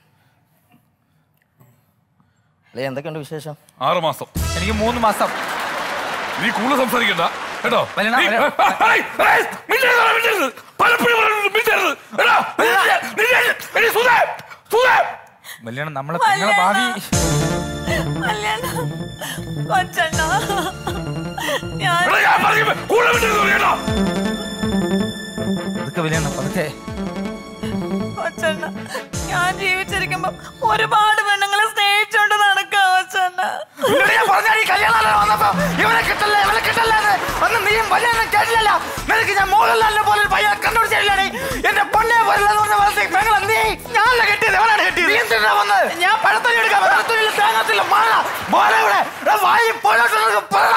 അല്ലേ എന്തൊക്കെയുണ്ട് വിശേഷം ആറ് മാസം എനിക്ക് മൂന്ന് മാസം നീ കൂടുതൽ സംസാരിക്കണ്ട കേട്ടോ വല്ലണ, നീ- വല്ലണ. ഏയ്, ഏയ്, മിണ്ടരുത്, മിണ്ടരുത്. പലപ്പോഴും പറയുന്നുണ്ട്, മിണ്ടരുത്. എടാ, മിണ്ടരുത്, മിണ്ടരുത്. എടീ, സുധേ, സുധേ. വല്യണ്ണ നമ്മളെ പെങ്ങളെ ഭാവി കല്യാണ കൊച്ചണ്ണ ഞാൻ എടാ, ഞാൻ പറഞ്ഞില്ലേ, കൂടുതൽ മിണ്ടരുത്, കേട്ടോ ഇതൊക്കെ വല്യണ്ണ പതുക്കെ കൊച്ചണ്ണ ഞാൻ ജീവിച്ചിരിക്കുമ്പോ ഒരുപാട് പെണ്ണുങ്ങളെ സ്നേഹിച്ചോണ്ട് നടക്കാം കൊച്ചണ്ണ നിന്നോട് ഞാൻ പറഞ്ഞ ഈ കല്യാണം വന്നപ്പോ ഇവനെ കിട്ടല്ല ഇവനെ കിട്ടല്ല എന്ന് അന്ന് നീയും വല്യണ്ണ കേട്ടില്ലല്ലോ നിനക്ക് ഞാൻ മോഹൻലാലിനെ പോലെ ഒരു പയ്യനെ കണ്ടുപിടിച്ചില്ലേ എന്റെ പൊന്നെ പോലെ പെങ്ങളെ നീ ഞാനല്ല കെട്ടിയത് എവനാണ് കെട്ടിയത് നീ എന്തിനാ വന്നത് ഞാൻ പഴത്തൊലി എടുക്കാം പഴത്തൊലിയിൽ തേങ്ങത്തില്ല മാള മോനെ ഇവിടെ എടാ, വായി പോയിട്ട് പറ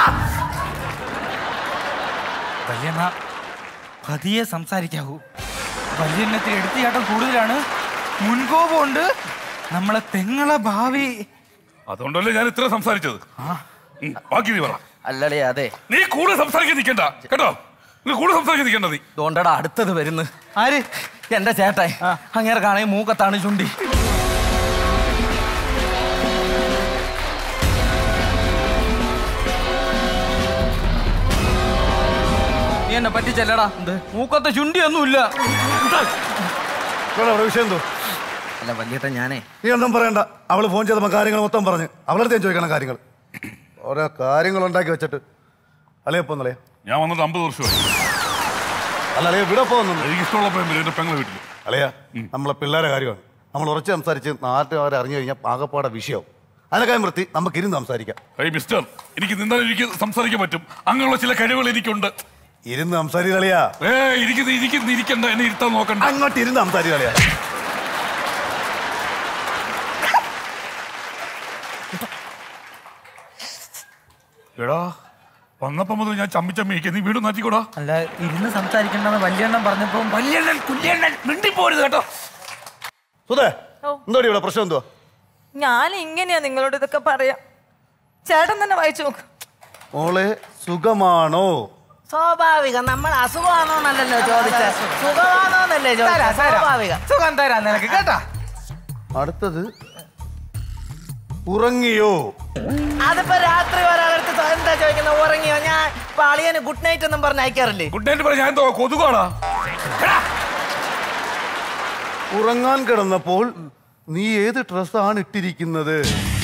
വല്യണ്ണ പതിയെ സംസാരിക്കാവൂ വല്യണ്ണത്തിൽ എടുത്തിയാട്ടം കൂടുതലാണ് മുൻകോപമുണ്ട് നമ്മളെ പെങ്ങളെ ഭാവി അതുകൊണ്ടല്ലേ ഞാൻ ഇത്ര സംസാരിച്ചത് ഉം, ബാക്കി നീ പറ അല്ലടേ അതെ നീ കൂടുതൽ സംസാരിക്കാൻ നിൽക്കണ്ട കേട്ടോ നീ കൂടുതൽ സംസാരിക്കാൻ നിൽക്കണ്ട നീ തോണ്ടടാ അടുത്തത് വരുന്നു ആര് എന്റെ ചേട്ടായി അങ്ങേരെ കാണേ മൂക്കത്താണ് ചുണ്ടി നീ എന്നെ പറ്റിച്ചല്ലടാ മൂക്കത്തെ ചുണ്ടിയൊന്നുമില്ല ഇവിടെ അവിടെ വിഷയം എന്തോ അല്ല വല്യേട്ട ഞാനേ നീ ഒന്നും പറയണ്ട അവള് ഫോൺ ചെയ്തപ്പോൾ കാര്യങ്ങൾ മൊത്തം പറഞ്ഞ് അവളടുത്ത് ഞാൻ ചോദിക്കണം കാര്യങ്ങൾ ഓരോ കാര്യങ്ങൾ ഉണ്ടാക്കി വെച്ചിട്ട് അളിയപ്പോ അളിയ ഞാൻ വന്നിട്ട് അമ്പത് വർഷമായി അല്ല അളിയ ഇവിടെ പോകുന്നു എനിക്ക് ഇഷ്ടമുള്ളപ്പോൾ എന്റെ പെങ്ങളെ വീട്ടിൽ അളിയ നമ്മളെ പിള്ളേരെ കാര്യമാണ് നമ്മൾ ഉറച്ച് സംസാരിച്ച് നാട്ടുകാരെ അറിഞ്ഞു കഴിഞ്ഞാൽ പാകപ്പാടെ വിഷയവും അതിനൊക്കെ വൃത്തി നമുക്ക് ഇരുന്ന് സംസാരിക്കാം ഏയ് മിസ്റ്റർ എനിക്ക് നിന്നാൽ എനിക്ക് സംസാരിക്കാൻ പറ്റും അങ്ങനെയുള്ള ചില കഴിവുകൾ എനിക്കുണ്ട് ഇരുന്ന് സംസാരിക്കുക കളിയാ ഏ ഇരിക്കുന്ന ഇരിക്കുന്ന ഇരിക്കണ്ട എന്നെ ഇരുത്താൻ നോക്കണ്ട അങ്ങോട്ട് ഇരുന്ന് സംസാരിക്കുക കളിയാ എടാ വന്നപ്പോ മുതൽ ഞാൻ ചമ്മി ചമ്മി ഇരിക്കുക. നീ വീട് നാറ്റിക്കൂടാ അല്ല ഇരുന്ന് സംസാരിക്കണ്ടെന്ന് വല്യണ്ണം പറഞ്ഞപ്പോ വല്യണ്ണൻ കുല്യണ്ണൻ മിണ്ടിപ്പോരുത് കേട്ടോ സുധേ ഓ. എന്തോടി ഇവിടെ പ്രശ്നം എന്തുവാ ഞാൻ ഇങ്ങനെയാ നിങ്ങളോട് ഇതൊക്കെ പറയാം ചേട്ടൻ തന്നെ വായിച്ചു നോക്ക് മോളെ സുഖമാണോ സ്വാഭാവികം നമ്മൾ അസുഖമാണോന്നല്ലല്ലോ ചോദിച്ച സുഖമാണോന്നല്ലേ ചോദിച്ച സ്വാഭാവികം സുഖം തരാം നിനക്ക് കേട്ടാ അടുത്തത് ഉറങ്ങിയോ അതിപ്പോ രാത്രി ഒരാളടുത്ത് ത- എന്താ ചോദിക്കുന്നത് ഉറങ്ങിയോ ഞാൻ പാളിയന് ഗുഡ് നൈറ്റ് എന്നും പറഞ്ഞ് അയക്കാറില്ലേ ഗുഡ് നൈറ്റ് പറയാം ഞാൻ എന്തോ കൊതുകാടാ ഉറങ്ങാൻ കിടന്നപ്പോൾ നീ ഏത് ഡ്രസ്സാണ് ഇട്ടിരിക്കുന്നത്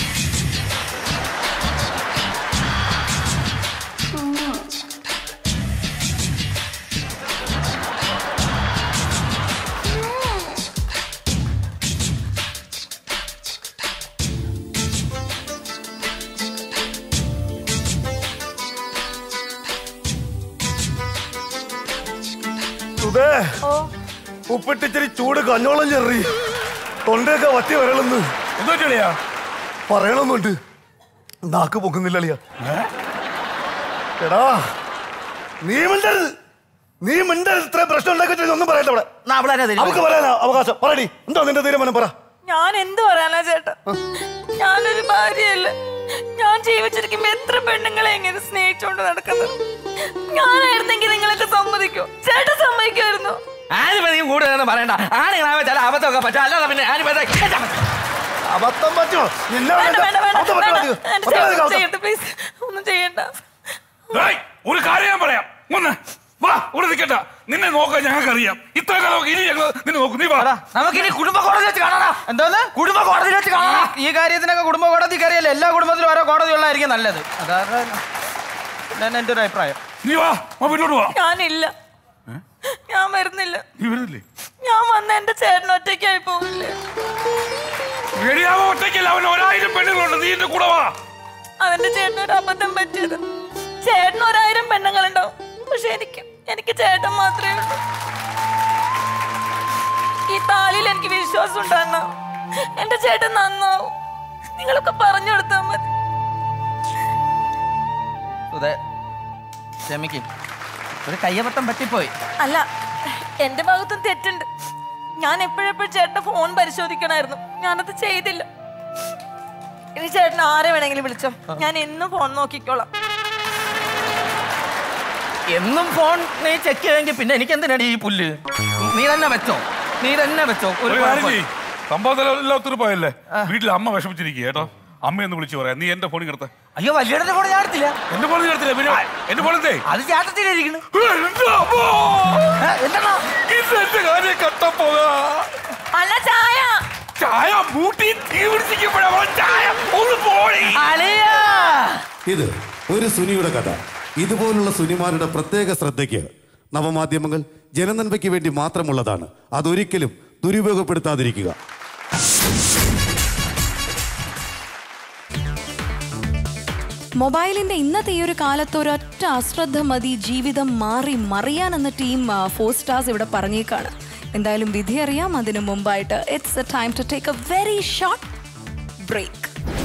സുധേ ഓ ഉപ്പിട്ടിച്ചിരി ചൂട് കഞ്ഞോളം ചെറി തൊണ്ടയൊക്കെ വറ്റി വരളെന്ന് എന്തോ ചെളിയാ പറയണമെന്നുണ്ട് നാക്ക് പൊക്കുന്നില്ല അളിയ എടാ നീ മിണ്ടരുത് നീ മിണ്ടരുത് ഇത്ര പ്രശ്നം ഉണ്ടാക്കി വെച്ചാൽ ഒന്നും പറയട്ടെ അവിടെ എന്നാ അവളെന്നെ തരും. അവക്ക് പറയാനാ അവകാശം പറയടി എന്താ നിന്റെ തീരുമാനം പറ ഞാൻ എന്ത് പറയാനാ ചേട്ടാ ഞാനൊരു ഭാര്യയല്ല ഞാൻ ജീവിച്ചിരിക്കുമ്പോ എത്ര പെണ്ണുങ്ങളെ എങ്ങനെ സ്നേഹിച്ചോണ്ട് നടക്കുന്നത് ഞാനായിരുന്നെങ്കിൽ നിങ്ങളൊക്കെ സമ്മതിക്കോ ചേട്ടൻ സമ്മതിക്കുമായിരുന്നു ആനിപ്പോ നീ കൂടുതലൊന്നും പറയണ്ട ആണികളാവ ചില അബദ്ധമൊക്കെ പറ്റും അല്ലാതെ പിന്നെ ആനിപ്പോ ഇത് കേട്ടാ മതി. അബദ്ധം പറ്റുമോ നിന്നെ വേണ്ട വേണ്ട വേണ്ട അബദ്ധം പറ്റുമോ വേണ്ട. നിനക്ക്? എന്റെ പറ്റുമോ ചേട്ടൻ നിനക്ക് അബദ്ധം? ചെയ്യട്ടെ പ്ലീസ് ഒന്നും ചെയ്യണ്ട ഡേയ്, ഒരു കാര്യം ഞാൻ പറയാം ഒന്ന് വാ ഇവിടെ നിൽക്കട്ട നിന്നെ നോക്കാൻ ഞങ്ങൾക്ക് അറിയാം ഇത്ര കാലം ഇനി ഞങ്ങൾ നിന്നെ നോക്കും നീ വാ നമുക്കിനി കുടുംബ കോടതി വെച്ച് കാണാം എന്തോന്ന് കുടുംബ കോടതി വെച്ച് കാണാം ഈ കാര്യത്തിനൊക്കെ കുടുംബ കോടതി കയറിയല്ലേ എല്ലാ കുടുംബത്തിലും ഓരോ കോടതി ഉള്ളതായിരിക്കും നല്ലത് അതാണ് ഇതാണ് എൻ്റെ ഒരു അഭിപ്രായം നീ വാ വാ വീട്ടിലോട്ട് വാ ഞാനില്ല ഞാൻ വരുന്നില്ല നീ വരുന്നില്ലേ ഞാൻ വന്ന എന്റെ ചേട്ടൻ ഒറ്റയ്ക്കായി പോകില്ലേ റെഡിയാവോ ഒറ്റയ്ക്കല്ല അവൻ ഒരായിരം പെണ്ണുങ്ങളുണ്ട് നീ എന്റെ കൂടെ വാ അവന്റെ ചേട്ടൻ ഒരു അബദ്ധം പറ്റിയത് ചേട്ടൻ ഒരായിരം പെണ്ണുങ്ങളുണ്ടാവും പക്ഷെ എനിക്ക് എനിക്ക് ചേട്ടൻ മാത്രമേ ഉള്ളൂ ഈ താലിയിൽ എനിക്ക് വിശ്വാസം ഉണ്ടാകുന്ന എന്റെ ചേട്ടൻ നന്നാവും നിങ്ങളൊക്കെ പറഞ്ഞു കൊടുത്താൽ മതി അതെ ക്ഷമിക്കും ഒരു കയ്യബദ്ധം പറ്റിപ്പോയി അല്ല എന്റെ ഭാഗത്തും തെറ്റുണ്ട് ഞാൻ എപ്പോഴെപ്പോഴും ചേട്ടന്റെ ഫോൺ പരിശോധിക്കണമായിരുന്നു ഞാനത് ചെയ്തില്ല ഇനി ചേട്ടൻ ആരെ വേണമെങ്കിലും വിളിച്ചോ ഞാൻ എന്നും ഫോൺ നോക്കിക്കോളാം എന്നും ഫോൺ നീ ചെക്ക് ചെയ്യുമെങ്കിൽ പിന്നെ എനിക്ക് എന്തിനാണ് ഈ പുല്ല് നീ തന്നെ വെച്ചോ നീ തന്നെ വെച്ചോ ഒരു ഒരു കാര്യം കുഴപ്പമില്ല. ചെയ്യ് സംഭവത്തിൽ എല്ലാം ഒത്തിരിപ്പോയല്ലേ വീട്ടിൽ അമ്മ വിഷമിച്ചിരിക്കുക കേട്ടോ അമ്മയൊന്ന് വിളിച്ചു പറയാം നീ എന്റെ ഫോണിൽ കിടത്ത അയ്യോ വലിയ ഫോൺ ഞാൻ എടുത്തില്ല എന്റെ ഫോണിൽ കിടത്തില്ല പിന്നെ എന്റെ ഫോണിൽ അത് ചേട്ടത്തിലിരിക്കണ് എന്താ എന്റെ കാര്യം കട്ടപ്പോകാ അല്ല ചായ ചായ മൂട്ടി തീ പിടിച്ചിരിക്കുമ്പോഴാ ചായ ഒന്ന് പോയി അളിയാ ഇത് ഒരു സുനിയുടെ കഥ ഇതുപോലുള്ള സുനിമാരുടെ പ്രത്യേക ശ്രദ്ധയ്ക്ക് നവമാധ്യമങ്ങൾ ജനനന്മയ്ക്ക് വേണ്ടി മാത്രമുള്ളതാണ് അതൊരിക്കലും ദുരുപയോഗപ്പെടുത്താതിരിക്കുക മൊബൈലിന്റെ ഇന്നത്തെ ഈ ഒരു കാലത്ത് ഒരൊറ്റ അശ്രദ്ധ മതി ജീവിതം മാറി മറിയാൻ എന്ന ടീം ഫോർ സ്റ്റാർസ് ഇവിടെ പറഞ്ഞേക്കാണ് എന്തായാലും വിധി അറിയാം അതിനു മുമ്പായിട്ട് it's a time to take a very short break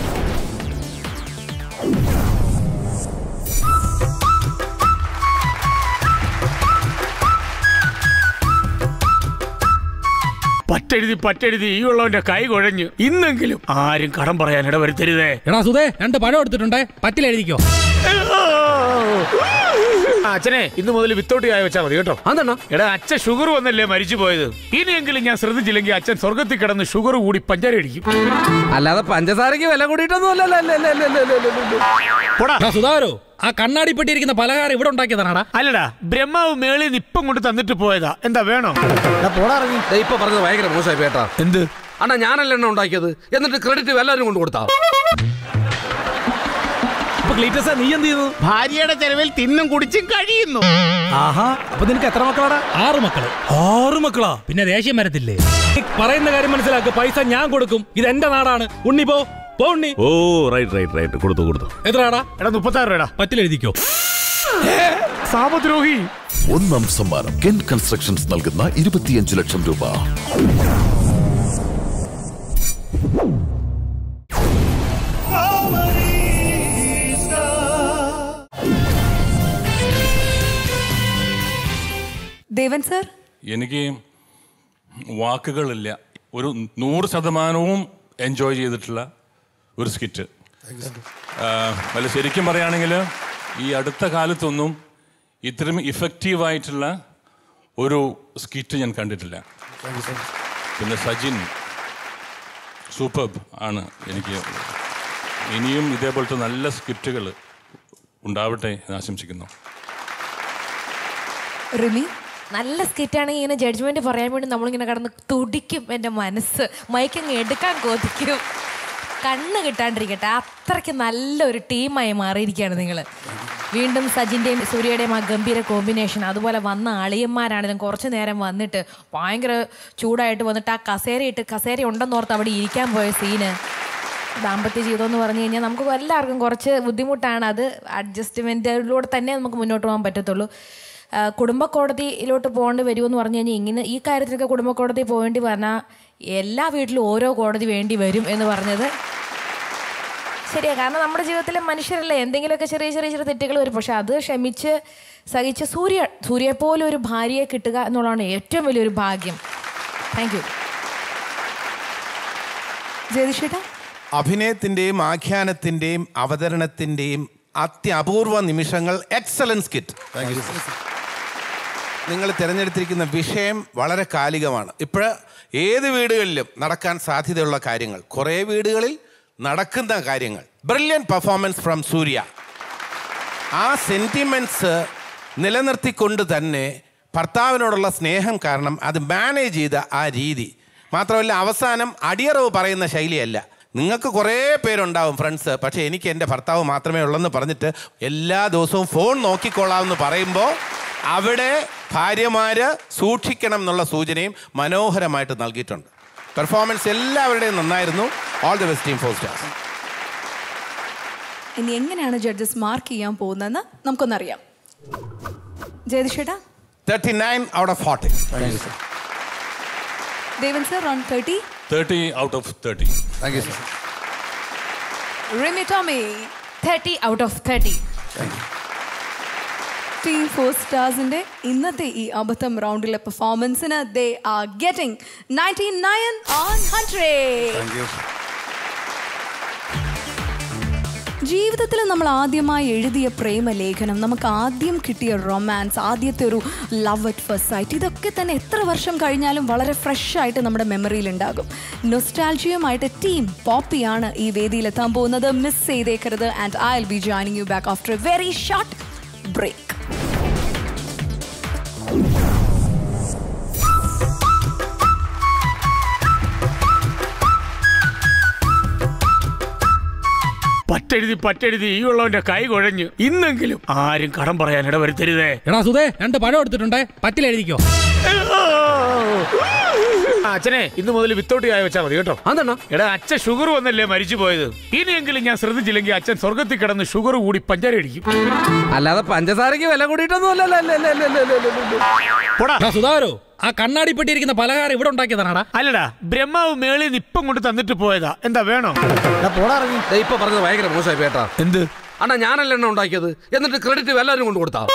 പറ്റെഴുതി പറ്റെഴുതി ഈ ഉള്ളവന്റെ കൈ കുഴഞ്ഞു ഇന്നെങ്കിലും ആരും കടം പറയാൻ ഇടവരുത്തരുതേ എടാ സുധേ രണ്ട് പഴം എടുത്തിട്ടുണ്ടേ പറ്റിലെഴുതിക്കോ ആ, അച്ഛനെ ഇന്ന് മുതൽ വിത്തോട്ട് ചായ വെച്ചാൽ മതി കേട്ടോ അതെണ്ണ എടാ അച്ഛൻ ഷുഗർ വന്നല്ലേ മരിച്ചു പോയത് ഇനിയെങ്കിലും ഞാൻ ശ്രദ്ധിച്ചില്ലെങ്കിൽ അച്ഛൻ സ്വർഗത്തിൽ കിടന്ന് ഷുഗർ കൂടി പഞ്ചാര അടിക്കും അല്ലാതെ പഞ്ചസാരക്ക് വില കൂടിയിട്ടൊന്നും പോടാ സുധാരോ ആ കണ്ണാടി പെട്ടിയിരിക്കുന്ന പലഹാരം ഇവിടെ ഉണ്ടാക്കിയതാണാടാ അല്ലടാ ബ്രഹ്മാവ് മേളിൽ നിന്ന് ഇപ്പം കൊണ്ട് തന്നിട്ട് പോയതാ എന്താ വേണോ പോടാറങ്ങി ഇപ്പൊ പറഞ്ഞത് ഭയങ്കര മോശമായി പേട്ടാ എന്ത് അണ്ണാ ഞാനല്ല എണ്ണ ഉണ്ടാക്കിയത് എന്നിട്ട് ക്രെഡിറ്റ് എല്ലാവരും കൊണ്ട് കൊടുത്താ അപ്പൊ ക്ലീറ്റസ നീ എന്ത് ചെയ്യുന്നു ഭാര്യയുടെ ചെലവിൽ തിന്നും കുടിച്ചും കഴിയുന്നു ആഹാ അപ്പൊ നിനക്ക് എത്ര മക്കളാടാ ആറ് മക്കള് ആറ് മക്കളാ പിന്നെ ദേഷ്യം വരത്തില്ലേ നീ പറയുന്ന കാര്യം മനസ്സിലാക്ക് പൈസ ഞാൻ കൊടുക്കും ഇത് എന്റെ നാടാണ് ഉണ്ണി പോ പോ ഉണ്ണി ഓ റൈറ്റ് റൈറ്റ് റൈറ്റ് കൊടുത്തു കൊടുത്തു എത്രയാടാ എടാ മുപ്പത്താറ് രൂപടാ പത്തിലെഴുതിക്കോ സാമദ്രോഹി ഒന്നാം സമ്മാനം കെൻ കൺസ്ട്രക്ഷൻസ് നൽകുന്ന ഇരുപത്തിയഞ്ച് ലക്ഷം രൂപ ദേവൻ സർ എനിക്ക് വാക്കുകളില്ല ഒരു നൂറ് ശതമാനവും എൻജോയ് ചെയ്തിട്ടുള്ള ഒരു സ്കിറ്റ് അല്ല ശരിക്കും പറയുകയാണെങ്കിൽ ഈ അടുത്ത കാലത്തൊന്നും ഇത്രയും ഇഫക്റ്റീവായിട്ടുള്ള ഒരു സ്കിറ്റ് ഞാൻ കണ്ടിട്ടില്ല പിന്നെ സജിൻ സൂപ്പർബ് ആണ് എനിക്ക് ഇനിയും ഇതേപോലത്തെ നല്ല സ്കിറ്റുകൾ ഉണ്ടാവട്ടെ എന്ന് ആശംസിക്കുന്നു റിമി നല്ല സ്കിറ്റാണെങ്കിൽ ഇങ്ങനെ ജഡ്ജ്മെന്റ് പറയാൻ വേണ്ടി നമ്മളിങ്ങനെ കിടന്ന് തുടിക്കും എൻ്റെ മനസ്സ് മയക്കങ്ങ് എടുക്കാൻ കൊതിക്കും കണ്ണ് കിട്ടാണ്ടിരിക്കട്ടെ അത്രയ്ക്ക് നല്ലൊരു ടീമായി മാറിയിരിക്കുകയാണ് നിങ്ങൾ വീണ്ടും സജിൻ്റെയും സൂര്യയുടെയും ആ ഗംഭീര കോമ്പിനേഷൻ അതുപോലെ വന്ന അളിയന്മാരാണെങ്കിലും കുറച്ച് നേരം വന്നിട്ട് ഭയങ്കര ചൂടായിട്ട് വന്നിട്ട് ആ കസേരയിട്ട് കസേര ഉണ്ടെന്നോർത്ത് അവിടെ ഇരിക്കാൻ പോയ സീന് ദാമ്പത്യ ജീവിതം എന്ന് പറഞ്ഞു കഴിഞ്ഞാൽ നമുക്ക് എല്ലാവർക്കും കുറച്ച് ബുദ്ധിമുട്ടാണ് അത് അഡ്ജസ്റ്റ്മെൻറ്റിലൂടെ തന്നെ നമുക്ക് മുന്നോട്ട് പോകാൻ പറ്റത്തുള്ളൂ ആ, കുടുംബ കോടതിയിലോട്ട് പോകേണ്ടി വരുമെന്ന് പറഞ്ഞു കഴിഞ്ഞാൽ ഇങ്ങനെ ഈ കാര്യത്തിലൊക്കെ കുടുംബ കോടതി പോകേണ്ടി പറഞ്ഞാൽ എല്ലാ വീട്ടിലും ഓരോ കോടതി വേണ്ടി വരും എന്ന് പറഞ്ഞത് ശരിയാ കാരണം നമ്മുടെ ജീവിതത്തിലെ മനുഷ്യരല്ലേ എന്തെങ്കിലുമൊക്കെ ചെറിയ ചെറിയ ചെറിയ തെറ്റുകൾ വരും പക്ഷെ അത് ക്ഷമിച്ച് സഹിച്ച് സൂര്യ സൂര്യയെപ്പോലെ ഒരു ഭാര്യയെ കിട്ടുക എന്നുള്ളതാണ് ഏറ്റവും വലിയൊരു ഭാഗ്യം താങ്ക് യു ജയതിഷേട്ടാ അഭിനയത്തിന്റെയും ആഖ്യാനത്തിന്റെയും അവതരണത്തിന്റെയും അത്യപൂർവ നിമിഷങ്ങൾ എക്സലൻസ് കിറ്റ് നിങ്ങൾ തിരഞ്ഞെടുത്തിരിക്കുന്ന വിഷയം വളരെ കാലികമാണ് ഇപ്പോൾ ഏത് വീടുകളിലും നടക്കാൻ സാധ്യതയുള്ള കാര്യങ്ങൾ കുറേ വീടുകളിൽ നടക്കുന്ന കാര്യങ്ങൾ ബ്രില്യൻ പെർഫോമൻസ് ഫ്രം സൂര്യ ആ സെൻറ്റിമെൻറ്റ്സ് നിലനിർത്തിക്കൊണ്ട് തന്നെ ഭർത്താവിനോടുള്ള സ്നേഹം കാരണം അത് മാനേജ് ചെയ്ത ആ രീതി മാത്രമല്ല അവസാനം അടിയറവ് പറയുന്ന ശൈലിയല്ല നിങ്ങൾക്ക് കുറേ പേരുണ്ടാവും ഫ്രണ്ട്സ് പക്ഷേ എനിക്ക് എൻ്റെ ഭർത്താവ് മാത്രമേ ഉള്ളെന്ന് പറഞ്ഞിട്ട് എല്ലാ ദിവസവും ഫോൺ നോക്കിക്കൊള്ളാമെന്ന് പറയുമ്പോൾ അവിടെ ഭാര്യമാര് സൂക്ഷിക്കണം എന്നുള്ള സൂചനയും മനോഹരമായിട്ട് നൽകിയിട്ടുണ്ട് പെർഫോമൻസ് എല്ലാവരുടെയും നന്നായിരുന്നു all the best team four stars ഇനി എങ്ങനെയാണ് ജഡ്ജസ് മാർക്ക് ചെയ്യാൻ പോകുന്നതെന്ന് നമുക്കൊന്നറിയാം ജയതിഷേട്ടാ thirty nine out of forty Devan sir on thirty thirty out of thirty thank you sir Rimi Tomy thirty out of thirty team four സ്റ്റാർസിന്റെ ഇന്നത്തെ ഈ അബദ്ധം റൗണ്ടിലെ പെർഫോമൻസിന് they are getting ninety nine on hundred ജീവിതത്തിൽ നമ്മൾ ആദ്യമായി എഴുതിയ പ്രേമലേഖനം നമുക്ക് ആദ്യം കിട്ടിയ റൊമാൻസ് ആദ്യത്തെ ഒരു ലവ് അറ്റ് ഫസ്റ്റ് സൈറ്റ് ഇതൊക്കെ തന്നെ എത്ര വർഷം കഴിഞ്ഞാലും വളരെ ഫ്രഷ് ആയിട്ട് നമ്മുടെ മെമ്മറിയിൽ ഉണ്ടാകും നൊസ്റ്റാൾജിയുമായിട്ട് ടീം പോപ്പിയാണ് ഈ വേദിയിൽ എത്താൻ പോകുന്നത് മിസ് ചെയ്തേക്കരുത് and I will be joining you back after a very short break പറ്റെഴുതി പറ്റെഴുതി ഈ ഉള്ളവന്റെ കൈ കുഴഞ്ഞു ഇന്നെങ്കിലും ആരും കടം പറയാൻ ഇടവരുത്തരുതേ എടാ സുധേ രണ്ട് പഴം എടുത്തിട്ടുണ്ടേ പത്തിലെഴുതിക്കോ ആ, അച്ഛനെ ഇന്ന് മുതൽ വിത്തോട്ട് ചായ വെച്ചാൽ മതി കേട്ടോ അതെണ്ണ എടാ അച്ഛൻ ഷുഗർ വന്നല്ലേ മരിച്ചു പോയത് ഇനിയെങ്കിലും ഞാൻ ശ്രദ്ധിച്ചില്ലെങ്കിൽ അച്ഛൻ സ്വർഗത്തിൽ കിടന്ന് ഷുഗർ കൂടി പഞ്ചാര അടിക്കും അല്ലാതെ പഞ്ചസാരക്ക് വില കൂടിയിട്ടൊന്നും എടാ സുധാകരോ ആ കണ്ണാടി പെട്ടിയിരിക്കുന്ന പലഹാരം ഇവിടെ ഉണ്ടാക്കിയതാണാടാ അല്ലടാ ബ്രഹ്മാവ് മേളിൽ നിന്ന് ഇപ്പം കൊണ്ട് തന്നിട്ട് പോയതാ എന്താ വേണോ പോടാറങ്ങി ഇപ്പൊ പറഞ്ഞത് ഭയങ്കര മോശമായി പേട്ടാ എന്ത് അണ്ണാ ഞാനല്ല എണ്ണ ഉണ്ടാക്കിയത് എന്നിട്ട് ക്രെഡിറ്റ് എല്ലാവരും കൊണ്ട് കൊടുത്താ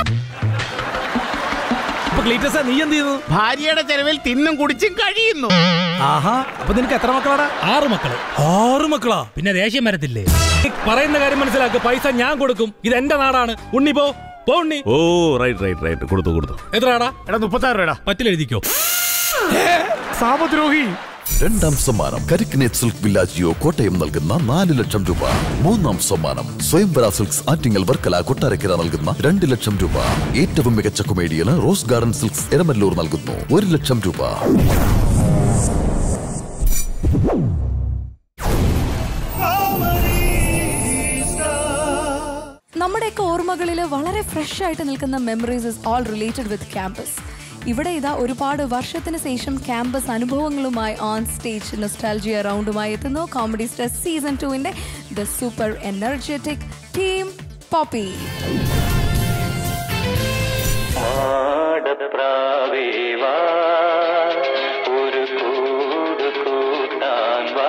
അപ്പൊ ക്ലീറ്റസ നീ എന്ത് ചെയ്യുന്നു ഭാര്യയുടെ ചെലവിൽ തിന്നും കുടിച്ചും കഴിയുന്നു ആഹാ അപ്പൊ നിനക്ക് എത്ര മക്കളാടാ ആറ് മക്കള് ആറ് മക്കളാ പിന്നെ ദേഷ്യം വരത്തില്ലേ നീ പറയുന്ന കാര്യം മനസ്സിലാക്ക് പൈസ ഞാൻ കൊടുക്കും ഇത് എന്റെ നാടാണ് ഉണ്ണി പോ പോ ഉണ്ണി ഓ റൈറ്റ് റൈറ്റ് റൈറ്റ് കൊടുത്തു കൊടുത്തു എത്രയാടാ എടാ മുപ്പത്താറ് രൂപടാ പത്തിലെഴുതിക്കോ സാമദ്രോഹി രണ്ടാം സമ്മാനം കരിക്കിനേറ്റ് സിൽക്ക് വില്ലാജിയോ കോട്ടയം നൽകുന്ന നാല് ലക്ഷം രൂപ മൂന്നാം സമ്മാനം സ്വയംവര സിൽക്സ് ആറ്റിങ്ങൽ വർക്കല കൊട്ടാരക്കര നൽകുന്ന രണ്ട് ലക്ഷം രൂപ ഏറ്റവും മികച്ച കൊമേഡിയന് റോസ് ഗാർഡൻ സിൽക്സ് എരമല്ലൂർ നൽകുന്നു ഒരു ലക്ഷം രൂപ നമ്മുടെയൊക്കെ ഓർമ്മകളിൽ വളരെ ഫ്രഷ് ആയിട്ട് നിൽക്കുന്ന memories is all related with campus ഇവിടെ ഇതാ ഒരുപാട് വർഷത്തിന് ശേഷം ക്യാമ്പസ് അനുഭവങ്ങളുമായി ഓൺ സ്റ്റേജ് നൊസ്റ്റാൾജിയ റൗണ്ടുമായി എത്തുന്നു കോമഡി സ്റ്റാർ സീസൺ ടുവിന്റെ the super energetic team Poppy മാടപ്രാവേവാ ഒരു കൂട് കൂട്ടാൻ വാ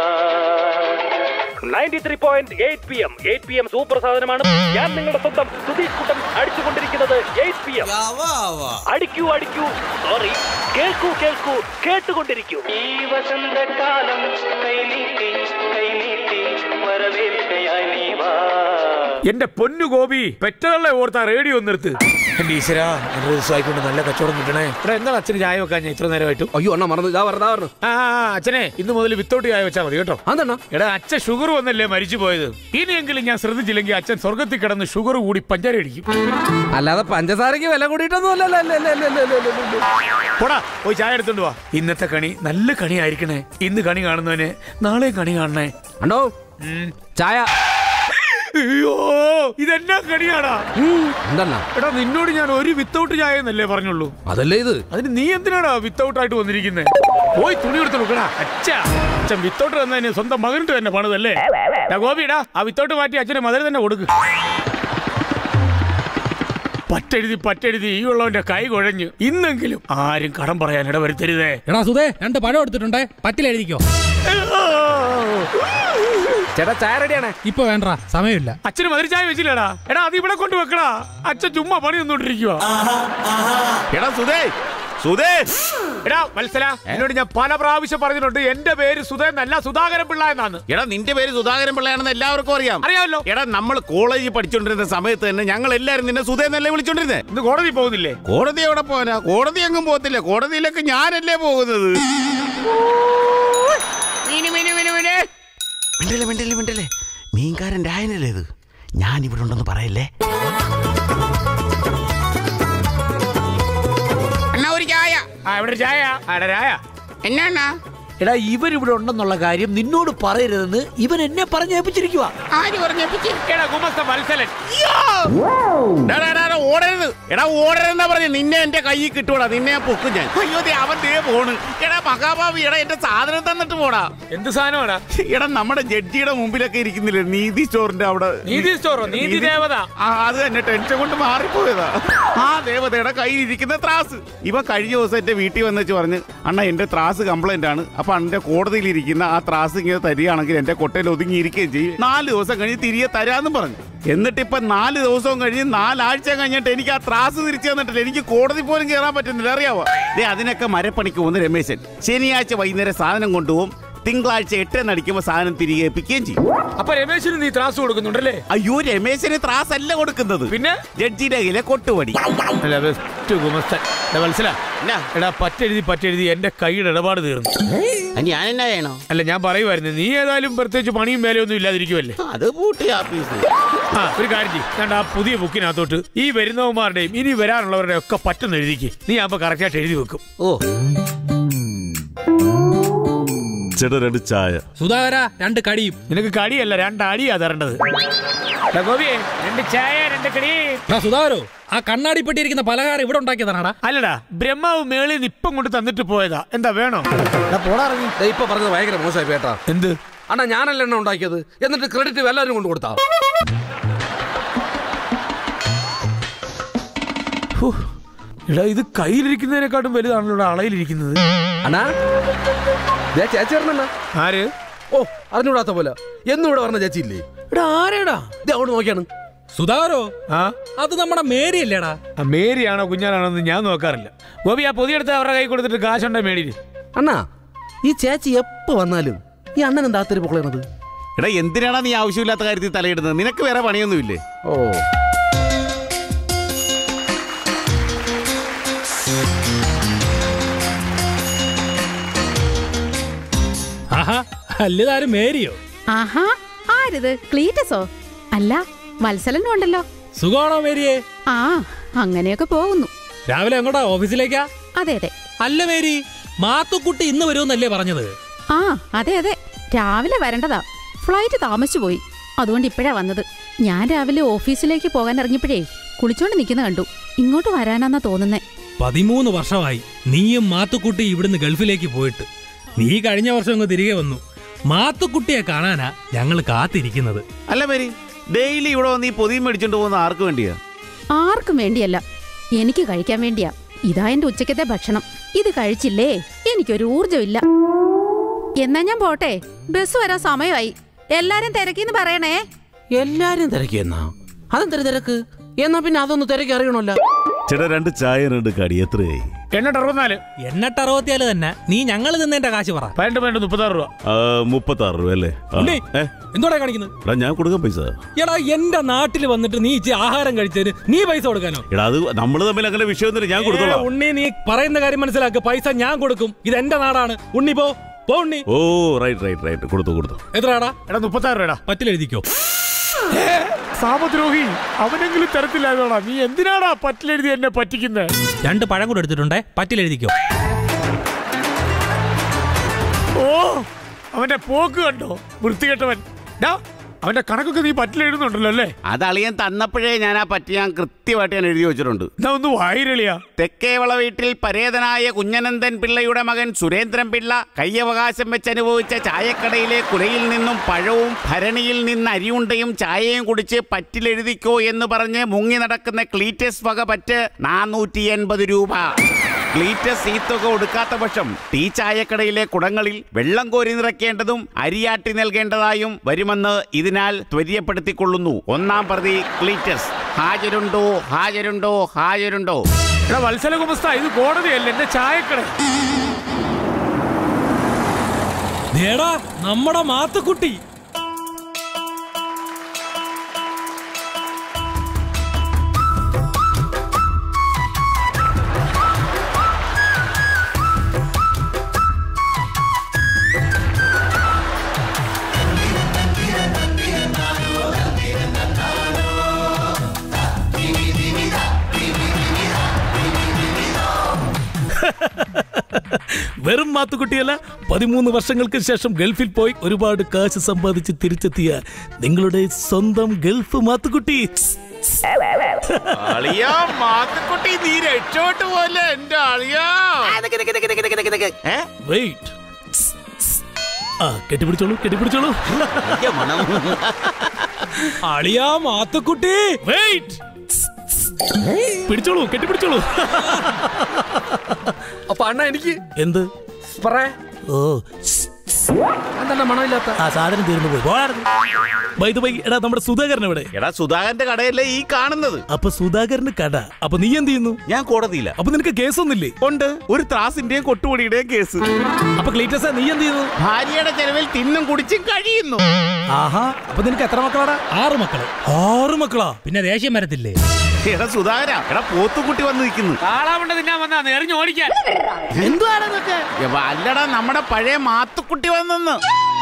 ninety three point eight P M eight P M super സാധനമാണ് ഞാൻ നിങ്ങളുടെ സ്വന്തം സുധീഷ് കുട്ടൻ അടിച്ചുകൊണ്ടിരിക്കുന്നത് എയ്റ്റ് പി എം അടിക്കൂ അടിക്കൂ സോറി കേൾക്കൂ കേൾക്കൂ കേട്ടുകൊണ്ടിരിക്കൂ ഈ വസന്തകാലം കൈനീട്ടി കൈനീട്ടി വരവേൽക്കയായി നീ വാ എന്റെ പൊന്നു ഗോപി പെറ്റതള്ളെ ഓർത്താ റേഡിയോ നിർത്ത് എന്റെ ഈശ്വരാ നല്ല ദിവസമായിക്കൊണ്ട് നല്ല കച്ചവടം കിട്ടണേ ഇവിടെ എന്താണ് അച്ഛന് ചായ വെക്കാൻ ഞാൻ ഇത്ര നേരമായിട്ടും അയ്യോ അണ്ണ മറന്നു ഇതാ പറഞ്ഞ പറഞ്ഞു ആ ആ, അച്ഛനെ ഇന്ന് മുതൽ വിത്തൗട്ട് ചായ വെച്ചാൽ മതി കേട്ടോ അതെണ്ണ എടാ അച്ഛൻ ഷുഗർ വന്നല്ലേ മരിച്ചു പോയത് ഇനിയെങ്കിലും ഞാൻ ശ്രദ്ധിച്ചില്ലെങ്കിൽ അച്ഛൻ സ്വർഗത്തിൽ കിടന്ന് ഷുഗർ കൂടി പഞ്ചാര അടിക്കും അല്ലാതെ പഞ്ചസാരക്ക് വില കൂടിയിട്ടൊന്നും അല്ലല്ലോ അല്ല, അല്ല, അല്ല, അല്ല, അല്ല, അല്ല, അല്ല. പോടാ പോയി ചായ എടുത്തോണ്ട് വാ ഇന്നത്തെ കണി നല്ല കണി ആയിരിക്കണേ ഇന്ന് കണി കാണുന്നവന് നാളെ കണി കാണണേ അണ്ടോ ചായ അയ്യോ ഇതെന്നാ കണിയാടാ എന്താണ് എടാ നിന്നോട് ഞാൻ ഒരു വിത്തൗട്ട് ചായ എന്നല്ലേ പറഞ്ഞുള്ളൂ അതല്ലേ ഇത് അതിന് നീ എന്തിനാടാ വിത്തൗട്ട് ആയിട്ട് വന്നിരിക്കുന്നത് പോയി തുണി എടുത്ത് നോക്കടാ അച്ഛാ അച്ഛൻ വിത്തൗട്ട് വന്നതിന് സ്വന്തം മകനിട്ട് തന്നെ പണിതല്ലേ ഡാ ഗോപിടാ ആ വിത്തൗട്ട് മാറ്റി അച്ഛന് മദർ തന്നെ കൊടുക്ക് പറ്റെഴുതി പറ്റെഴുതി ഈ ഉള്ളവന്റെ കൈ കുഴഞ്ഞ് ഇന്നെങ്കിലും ആരും കടം പറയാൻ ഇടവരുത്തരുതേ എടാ സുധേ രണ്ട് പഴം എടുത്തിട്ടുണ്ടേ പറ്റിൽ എഴുതിക്കോ ചേട്ടാ ചായ റെഡിയാണ് ഇപ്പൊ വേണ്ട സമയമില്ല അച്ഛന് മധുര ചായ വെച്ചില്ലടാ എടാ അത് ഇവിടെ കൊണ്ട് വെക്കടാ അച്ഛൻ ചുമ്മാ പണി നിന്നോണ്ടിരിക്കുക എടാ സുധേ സുധേ എടാ മത്സല എന്നോട് ഞാൻ പല പ്രാവശ്യം പറഞ്ഞിട്ടുണ്ട് എന്റെ പേര് സുധേൻ അല്ല സുധാകരൻ പിള്ള എന്നാണ് എടാ നിന്റെ പേര് സുധാകരൻ പിള്ളയാണെന്ന് എല്ലാവർക്കും അറിയാം അറിയാമല്ലോ എടാ നമ്മൾ കോളേജിൽ പഠിച്ചോണ്ടിരുന്ന സമയത്ത് തന്നെ ഞങ്ങൾ എല്ലാരും നിന്നെ സുധേ എന്നല്ലേ വിളിച്ചോണ്ടിരുന്നേ ഇന്ന് കോടതി പോകുന്നില്ലേ കോടതി എവിടെ പോകാനാ കോടതി എങ്ങും പോകത്തില്ല കോടതിയിലൊക്കെ ഞാനല്ലേ പോകുന്നത് മിണ്ടല്ലേ മിണ്ടല്ലേ മിണ്ടല്ലേ മീൻകാരൻ രായനല്ലേ ഇത് ഞാൻ ഇവിടെ ഉണ്ടെന്ന് പറയല്ലേ എന്നാ ഒരു ചായ ആ ഇവിടെ ഒരു ചായ ആടെ ചായ എന്നാ എടാ ഇവൻ ഇവിടെ ഉണ്ടെന്നുള്ള കാര്യം നിന്നോട് പറയരുതെന്ന് ഇവൻ എന്നെ പറഞ്ഞേപ്പിച്ചിരിക്കുക ആര് പറഞ്ഞേപ്പിച്ച് എടാ ഗുമസ്ത മത്സലൻ ഡാ, ഡാ, ഡാ, ഡാ, ഓടരുത് എടാ ഓടരുതെന്നാ പറഞ്ഞു നിന്നെ എന്റെ കയ്യിൽ കിട്ടൂടാ നിന്നെ ഞാൻ പൊക്കും ഞാൻ അയ്യോ ദേ അവൻ ദേ പോണ് എടാ മഹാഭാവി എടാ എന്റെ സാധനം തന്നിട്ട് പോടാ എന്ത് സാധനമാടാ എടാ നമ്മുടെ ജഡ്ജിയുടെ മുമ്പിലൊക്കെ ഇരിക്കുന്നില്ലേ നീതി സ്റ്റോറിന്റെ അവിടെ നീതി സ്റ്റോറോ നീതി ദേവത ആ അത് തന്നെ ടെൻഷൻ കൊണ്ട് മാറിപ്പോയതാ ആ ദേവതയുടെ കയ്യിൽ ഇരിക്കുന്ന ത്രാസ് ഇവ കഴിഞ്ഞ ദിവസം എന്റെ വീട്ടിൽ വന്നിച്ച് പറഞ്ഞ് അണ്ണ എന്റെ ത്രാസ് കംപ്ലൈന്റ് ആണ് അപ്പൊ എന്റെ കോടതിയിൽ ഇരിക്കുന്ന ആ ത്രാസ് ഇങ്ങനെ തരികയാണെങ്കിൽ എന്റെ കൊട്ടയിൽ ഒതുങ്ങിയിരിക്കുകയും ചെയ്യും നാല് ദിവസം കഴിഞ്ഞ് തിരികെ തരാന്നും പറഞ്ഞു എന്നിട്ട് ഇപ്പൊ നാല് ദിവസവും കഴിഞ്ഞ് നാലാഴ്ച കഴിഞ്ഞിട്ട് എനിക്ക് ആ ത്രാസ് തിരിച്ചു തന്നിട്ടില്ല എനിക്ക് കോടതി പോലും കയറാൻ പറ്റുന്നില്ല അറിയാവോ ദേ അതിനൊക്കെ മരപ്പണിക്ക് പോകുന്ന രമേശൻ ശനിയാഴ്ച വൈകുന്നേരം സാധനം കൊണ്ടുപോകും തിങ്കളാഴ്ച എട്ടെന്ന് അടിക്കുമ്പോൾ സാധനം തിരികെ ഏൽപ്പിക്കുകയും ചെയ്യും അപ്പൊ രമേശിന് നീ ത്രാസ് കൊടുക്കുന്നുണ്ടല്ലേ അയ്യോ രമേശന് ത്രാസ് അല്ല കൊടുക്കുന്നത് പിന്നെ ജഡ്ജിയുടെ കയ്യിലെ കൊട്ടുപടി അല്ല ബെസ്റ്റ് ഗുമസ്തൻ എടാ മത്സല എടാ പറ്റെഴുതി പറ്റെഴുതി എന്റെ കൈയുടെ ഇടപാട് തീർന്നു ഞാൻ എന്നാ ചെയ്യണോ അല്ല ഞാൻ പറയുമായിരുന്നു നീ ഏതായാലും പ്രത്യേകിച്ച് പണിയും വേലയൊന്നും ഇല്ലാതിരിക്കുമല്ലേ അത് പൂട്ടി ആഫീസ് ആ ഒരു കാര്യം ചെയ്യ്. കണ്ട ആ പുതിയ ബുക്കിനകത്തോട്ട് ഈ വരുന്നവന്മാരുടെയും ഇനി വരാനുള്ളവരുടെ ഒക്കെ പറ്റുന്ന എഴുതിക്ക് നീ അപ്പൊ കറക്റ്റായിട്ട് എഴുതി വെക്കും ഓ ചേട്ടാ രണ്ട് ചായ സുധാകര രണ്ട് കടിയും നിനക്ക് കടിയല്ല രണ്ട് അടിയാ തരേണ്ടത് എടാ ഗോപിയെ രണ്ട് ചായ രണ്ട് കടി എടാ സുധാകരോ ആ കണ്ണാടി പെട്ടിയിരിക്കുന്ന പലഹാരം ഇവിടെ ഉണ്ടാക്കിയതാണാടാ അല്ലടാ ബ്രഹ്മാവ് മേളിൽ നിന്ന് ഇപ്പം കൊണ്ട് തന്നിട്ട് പോയതാ എന്താ വേണോ പോടാറങ്ങി ഇപ്പൊ പറഞ്ഞത് ഭയങ്കര മോശമായി പേട്ടാ എന്ത് അണ്ണാ ഞാനല്ല എണ്ണ ഉണ്ടാക്കിയത് എന്നിട്ട് ക്രെഡിറ്റ് എല്ലാവരും കൊണ്ട് കൊടുത്താ ഹോ, എടാ ഇത് കയ്യിലിരിക്കുന്നതിനെക്കാട്ടും വലുതാണല്ലോ ഇവിടെ അളയിലിരിക്കുന്നത് അണ്ണാ ദേ ചേച്ചി പറഞ്ഞ ആര് ഓ അറിഞ്ഞൂടാത്ത പോലെ എന്നും ഇവിടെ പറഞ്ഞ ചേച്ചി ഇല്ലേ എടാ ആരേടാ ഇത് അവിടെ നോക്കിയാണ് സുധാകരോ ആ അത് നമ്മുടെ മേരി അല്ലേടാ ആ മേരിയാണോ കുഞ്ഞാനാണോ എന്ന് ഞാൻ നോക്കാറില്ല ഗോപി ആ പൊതിയെടുത്ത് അവരുടെ കൈ കൊടുത്തിട്ട് കാശുണ്ടോ മേടിയിൽ അണ്ണാ ഈ ചേച്ചി എപ്പോ വന്നാലും ഈ അണ്ണൻ എന്താ അത്തിരി പൊളയണത് എടാ എന്തിനാടാ നീ ആവശ്യമില്ലാത്ത കാര്യത്തിൽ തലയിടുന്നത് നിനക്ക് വേറെ പണിയൊന്നുമില്ലേ ഓ ആഹാ അല്ലതാരും മേരിയോ ആഹാ ആരിത് ക്ലീറ്റസോ അല്ല വത്സലനും ഉണ്ടല്ലോ സുഖമാണോ മേരിയെ ആ അങ്ങനെയൊക്കെ പോകുന്നു രാവിലെ എങ്ങോട്ടാ ഓഫീസിലേക്കാ അതെ അതെ അല്ല മേരി മാത്തുക്കുട്ടി ഇന്ന് വരുമെന്നല്ലേ പറഞ്ഞത് ആ അതെ അതെ രാവിലെ വരേണ്ടതാ ഫ്ലൈറ്റ് താമസിച്ചു പോയി അതുകൊണ്ട് ഇപ്പോഴാ വന്നത് ഞാൻ രാവിലെ ഓഫീസിലേക്ക് പോകാൻ ഇറങ്ങിയപ്പോഴേ കുളിച്ചോണ്ട് നിൽക്കുന്ന കണ്ടു ഇങ്ങോട്ട് വരാനാന്നാ തോന്നുന്നേ പതിമൂന്ന് വർഷമായി നീയും മാത്തുക്കുട്ടി ഇവിടുന്ന് ഗൾഫിലേക്ക് പോയിട്ട് നീ കഴിഞ്ഞ വർഷം അങ്ങ് തിരികെ വന്നു മാത്തുക്കുട്ടിയെ കാണാനാ ഞങ്ങൾ കാത്തിരിക്കുന്നത് അല്ല മേരി ഡെയിലി ഇവിടെ വന്ന് ഈ പൊതിയും മേടിച്ചോണ്ട് പോകുന്ന ആർക്ക് വേണ്ടിയാ ആർക്കും വേണ്ടിയല്ല എനിക്ക് കഴിക്കാൻ വേണ്ടിയാ ഇതാ എന്റെ ഉച്ചക്കത്തെ ഭക്ഷണം ഇത് കഴിച്ചില്ലേ എനിക്കൊരു ഊർജമില്ല എന്നാ ഞാൻ പോട്ടെ ബസ് വരാൻ സമയമായി എല്ലാരും തിരക്കിന്ന് പറയണേ എല്ലാരും തിരക്കിയെന്നാ അതെന്തൊരു തിരക്ക് എന്നാ പിന്നെ അതൊന്ന് തിരക്കി അറിയണമല്ലോ ചേട്ടാ രണ്ട് ചായ രണ്ട് കടി എത്രയായി എണ്ണട്ട് അറുപത്തിനാല് എണ്ണട്ട് അറുപത്തിയാല് തന്നെ നീ ഞങ്ങൾ നിന്നേന്റെ കാശ് പറ പതിനെട്ട് പതിനെട്ട് മുപ്പത്താറ് രൂപ ആ, മുപ്പത്താറ് രൂപ അല്ലേ ആ, ഉണ്ണി, ഏ, എന്തോടാ കാണിക്കുന്നത് എടാ ഞാൻ കൊടുക്കാൻ പൈസ എടാ എന്റെ നാട്ടിൽ വന്നിട്ട് നീ ഇച്ചി ആഹാരം കഴിച്ചതിന് നീ പൈസ കൊടുക്കാനോ എടാ അത് നമ്മൾ തമ്മിൽ അങ്ങനെ വിഷയമൊന്നുമില്ല ഞാൻ കൊടുത്തോളാം ഏ, ഉണ്ണി നീ പറയുന്ന കാര്യം മനസ്സിലാക്ക് പൈസ ഞാൻ കൊടുക്കും ഇത് എന്റെ നാടാണ് ഉണ്ണി പോ പോ ഉണ്ണി ഓ റൈറ്റ് റൈറ്റ് റൈറ്റ് കൊടുത്തു കൊടുത്തു എത്രയാടാ എടാ മുപ്പത്താറ് രൂപ പറ്റിലെഴുതിക്കോ സാമദ്രോഹി അവനെങ്കിലും തരത്തില്ലായതോടാ നീ എന്തിനാടാ പറ്റിലെഴുതി എന്നെ പറ്റിക്കുന്നത് രണ്ട് പഴം കൂടെ എടുത്തിട്ടുണ്ടേ പറ്റിലെഴുതിക്കോ ഓ അവന്റെ പോക്ക് കണ്ടോ വൃത്തികെട്ടവൻ ഡാ അവന്റെ കണക്കൊക്കെ നീ പറ്റിലെഴുതുന്നുണ്ടല്ലോ അല്ലേ അത് അളിയൻ തന്നപ്പോഴേ ഞാൻ ആ പറ്റി ഞാൻ കൃത്യമായിട്ട് ഞാൻ എഴുതി വെച്ചിട്ടുണ്ട് എന്നാ ഒന്ന് വായിരളിയാ തെക്കേവള വീട്ടിൽ പരേതനായ കുഞ്ഞനന്ദൻ പിള്ളയുടെ മകൻ സുരേന്ദ്രൻ പിള്ള കൈയവകാശം വെച്ച് അനുഭവിച്ച ചായക്കടയിലെ കുലയിൽ നിന്നും പഴവും ഭരണിയിൽ നിന്ന് അരിയുണ്ടയും ചായയും കുടിച്ച് പറ്റിലെഴുതിക്കോ എന്ന് പറഞ്ഞ് മുങ്ങി നടക്കുന്ന ക്ലീറ്റസ് വക പറ്റ് നാനൂറ്റി എൺപത് രൂപ ക്ലീറ്റസ് ഈ തുക ഒടുക്കാത്ത പക്ഷം ടീ ചായക്കടയിലെ കുടങ്ങളിൽ വെള്ളം കോരി നിറയ്ക്കേണ്ടതും അരിയാട്ടി നൽകേണ്ടതായും വരുമെന്ന് ഇതിനാൽ ത്വര്യപ്പെടുത്തിക്കൊള്ളുന്നു ഒന്നാം പ്രതി ക്ലീറ്റസ് ഹാജരുണ്ടോ ഹാജരുണ്ടോ ഹാജരുണ്ടോ എടാ വത്സല കുമസ്ത ഇത് കോടതിയല്ല എന്റെ ചായക്കട ദേടാ നമ്മുടെ മാത്തുക്കുട്ടി വെറും മാത്തുക്കുട്ടിയല്ല പതിമൂന്ന് വർഷങ്ങൾക്ക് ശേഷം ഗൾഫിൽ പോയി ഒരുപാട് കാശ് സമ്പാദിച്ച് തിരിച്ചെത്തിയ നിങ്ങളുടെ സ്വന്തം ഗൾഫ് മാത്തുക്കുട്ടി അളിയാ മാത്തുക്കുട്ടി നീ രക്ഷോട്ട് പോലെ എന്റെ അളിയാ വെയിറ്റ് ആ കെട്ടിപ്പിടിച്ചോളൂ കെട്ടിപ്പിടിച്ചോളൂ അളിയാ മാത്തുക്കുട്ടി വെയിറ്റ് പിടിച്ചോളൂ കെട്ടിപ്പിടിച്ചോളൂ അപ്പൊ അണ്ണ എനിക്ക് എന്ത് പറേ ഓ എന്താണ് മണമില്ലാത്ത ആ സാധനം തീർന്നു പോയി പോയായിരുന്നു ബൈ ബൈ എടാ നമ്മുടെ സുധാകരൻ എവിടെ എടാ സുധാകരന്റെ കടയല്ലേ ഈ കാണുന്നത് അപ്പൊ സുധാകരന് കട അപ്പൊ നീ എന്ത് ചെയ്യുന്നു ഞാൻ കോടതിയില്ല അപ്പൊ നിനക്ക് കേസൊന്നുമില്ലേ ഉണ്ട് ഒരു ത്രാസിന്റെയും കൊട്ടുപൊടിയുടെയും കേസ് അപ്പൊ ക്ലീറ്റസ നീ എന്ത് ചെയ്യുന്നു ഭാര്യയുടെ ചെലവിൽ തിന്നും കുടിച്ചും കഴിയുന്നു ആഹാ അപ്പൊ നിനക്ക് എത്ര മക്കളാടാ ആറ് മക്കള് ആറ് മക്കളാ പിന്നെ ദേഷ്യം വരത്തില്ലേ എടാ സുധാകര എടാ പോത്തുകുട്ടി വന്ന് നിൽക്കുന്നു കാളാവണ്ട തിന്നാൻ വന്നാ എറിഞ്ഞു ഓടിക്കാൻ എന്തുവാണ് ഇതൊക്കെ അല്ലടാ നമ്മുടെ പഴയ മാത്തുക്കുട്ടി വന്നെന്ന്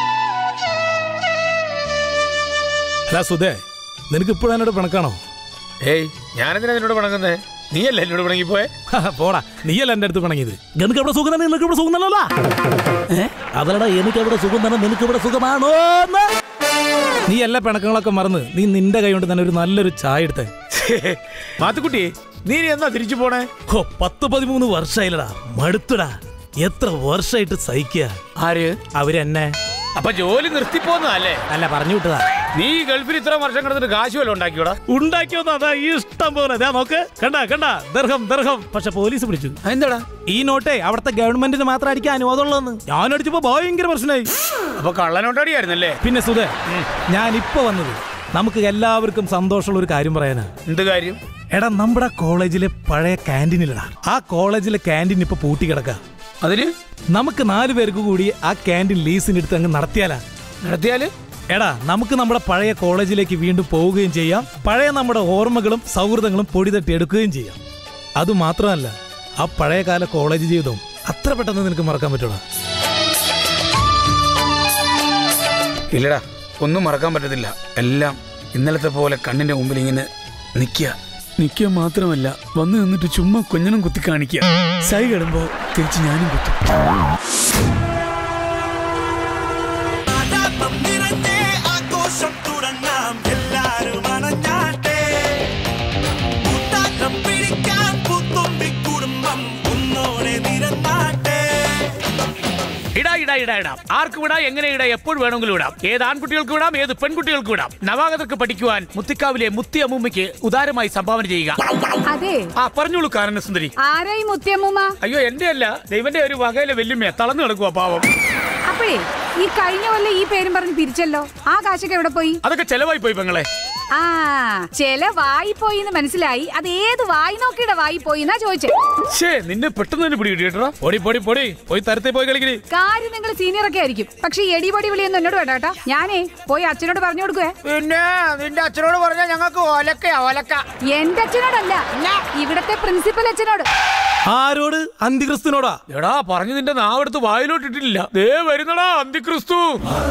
എടാ സുധേ നിനക്ക് ഇപ്പോഴും എന്നോട് പിണക്കാണോ ഏയ് ഞാനെന്തിനാ നിന്നോട് പണങ്ങുന്നേ നീയല്ലേ എന്നോട് പണങ്ങിപ്പോയെ പോടാ നീയല്ല എന്റെ അടുത്ത് പിണങ്ങിയത് നിനക്ക് ഇവിടെ സുഖം തന്നെ നിനക്ക് ഇവിടെ സുഖം തന്നെയല്ല അതല്ലടാ എനിക്ക് ഇവിടെ സുഖം തന്നെ നിനക്ക് ഇവിടെ സുഖമാണോ നീ എല്ലാ പിണക്കങ്ങളൊക്കെ മറന്ന് നീ നിന്റെ കൈ കൊണ്ട് തന്നെ ഒരു നല്ലൊരു ചായ എടുത്തേ മാത്തുക്കുട്ടി നീ ഇനി എന്നാ തിരിച്ചു പോണേ ഹോ പത്ത് പതിമൂന്ന് വർഷമായില്ലടാ മടുത്തുടാ എത്ര വർഷമായിട്ട് സഹിക്കുക ആര് അവരെന്നെ അപ്പൊ ജോലി നിർത്തിപ്പോന്നല്ലേ അല്ല പറഞ്ഞു വിട്ടതാ നീ ഈ ഗൾഫിൽ ഇത്ര വർഷം കിടന്നിട്ട് കാശ് വല്ലതും ഉണ്ടാക്കിയോടാ ഉണ്ടാക്കിയോന്ന് അതാ ഇഷ്ടം പോലെ ദാ നോക്ക് കണ്ട കണ്ട ദർഹം ദർഹം പക്ഷെ പോലീസ് പിടിച്ചു എന്താടാ ഈ നോട്ടേ അവിടുത്തെ ഗവൺമെന്റിന് മാത്രം അടിക്കാൻ അനുവാദമുള്ളതെന്ന് ഞാൻ അടിച്ചപ്പോ ഭയങ്കര പ്രശ്നമായി അപ്പൊ കള്ളനോട്ടടിയായിരുന്നല്ലേ പിന്നെ സുധേ ഞാൻ ഇപ്പൊ വന്നത് നമുക്ക് എല്ലാവർക്കും സന്തോഷമുള്ള ഒരു കാര്യം പറയാനാ എന്ത് കാര്യം എടാ നമ്മുടെ കോളേജിലെ പഴയ ക്യാൻറ്റീനിലടാ ആ കോളേജിലെ ക്യാൻറ്റീൻ ഇപ്പൊ പൂട്ടി കിടക്ക അതിന് നമുക്ക് നാല് പേർക്ക് കൂടി ആ ക്യാൻറ്റീൻ ലീസിന് എടുത്ത് അങ്ങ് നടത്തിയാലാ നടത്തിയാല് എടാ നമുക്ക് നമ്മുടെ പഴയ കോളേജിലേക്ക് വീണ്ടും പോവുകയും ചെയ്യാം പഴയ നമ്മുടെ ഓർമ്മകളും സൗഹൃദങ്ങളും പൊടി തട്ടി എടുക്കുകയും ചെയ്യാം അത് മാത്രമല്ല ആ പഴയ കാല കോളേജ് ജീവിതവും അത്ര പെട്ടെന്ന് നിനക്ക് മറക്കാൻ പറ്റൂടാ ഇല്ലടാ ഒന്നും മറക്കാൻ പറ്റത്തില്ല എല്ലാം ഇന്നലത്തെ പോലെ കണ്ണിന്റെ മുമ്പിൽ ഇങ്ങനെ നിൽക്കുക നിൽക്കുക മാത്രമല്ല വന്ന് നിന്നിട്ട് ചുമ്മാ കുഞ്ഞനും കുത്തി കാണിക്കുക സൈ കിടുമ്പോ തിരിച്ച് ഞാനും കുത്തും ആഘോഷം തുടങ്ങാം എല്ലാരും അണഞ്ഞാട്ടെ കൂട്ടാട്ടം പിടിക്കാൻ പുത്തുമ്പി കുടുംബം ഒന്നോടെ നിരന്നാട്ടെ ഇടാ ഇടാ ഇടാ ഇടാം ആർക്ക് വിടാം എങ്ങനെ ഇടാം എപ്പോൾ വേണമെങ്കിലും ഇടാം ഏത് ആൺകുട്ടികൾക്ക് വിടാം ഏത് പെൺകുട്ടികൾക്ക് വിടാം നവാഗതർക്ക് പഠിക്കുവാൻ മുത്തിക്കാവിലെ മുത്തി അമ്മൂമ്മയ്ക്ക് ഉദാരമായി സംഭാവന ചെയ്യുക അതെ ആ പറഞ്ഞോളൂ കാരണ സുന്ദരി ആരായി മുത്തിയമ്മൂമ്മ അയ്യോ എന്റെ അല്ല ദൈവന്റെ ഒരു വകയിലെ വെല്ലുമ്മ തളർന്നു കിടക്കുക പാവം അപ്പോഴേ ഈ കഴിഞ്ഞ കൊല്ലം ഈ പേരും പറഞ്ഞ് പിരിച്ചല്ലോ ആ കാശൊക്കെ എവിടെ പോയി അതൊക്കെ ചെലവായി പോയി പെങ്ങളെ ആ ചില വായി പോയി എന്ന് മനസ്സിലായി അത് ഏത് വായി നോക്കിയുടെ വായി പോയി എന്നാ ചോദിച്ചേ ഷേ നിന്നെ പെട്ടെന്ന് തന്നെ പിടി കിട്ടിട്ടോ പൊടി പൊടി പൊടി പോയി തരത്തെ പോയി കളിക്കല് കാര്യം നിങ്ങൾ സീനിയർ ഒക്കെ ആയിരിക്കും പക്ഷെ ഈ എടിപൊടി വിളിയൊന്നും എന്നോട് വേണ്ട കേട്ടോ ഞാനേ പോയി അച്ഛനോട് പറഞ്ഞു കൊടുക്കുവേ പിന്നെ നിന്റെ അച്ഛനോട് പറഞ്ഞാൽ ഞങ്ങൾക്ക് ഒലക്കയാ ഒലക്ക എന്റെ അച്ഛനോടല്ല ഇവിടത്തെ പ്രിൻസിപ്പൽ അച്ഛനോട് ആരോട് അന്തിക്രിസ്തുനോടാ എടാ പറഞ്ഞു നിന്റെ നാവെടുത്ത് വായിലോട്ട് ഇട്ടിട്ടില്ല ദേ വരുന്നടാ അന്തിക്രിസ്തു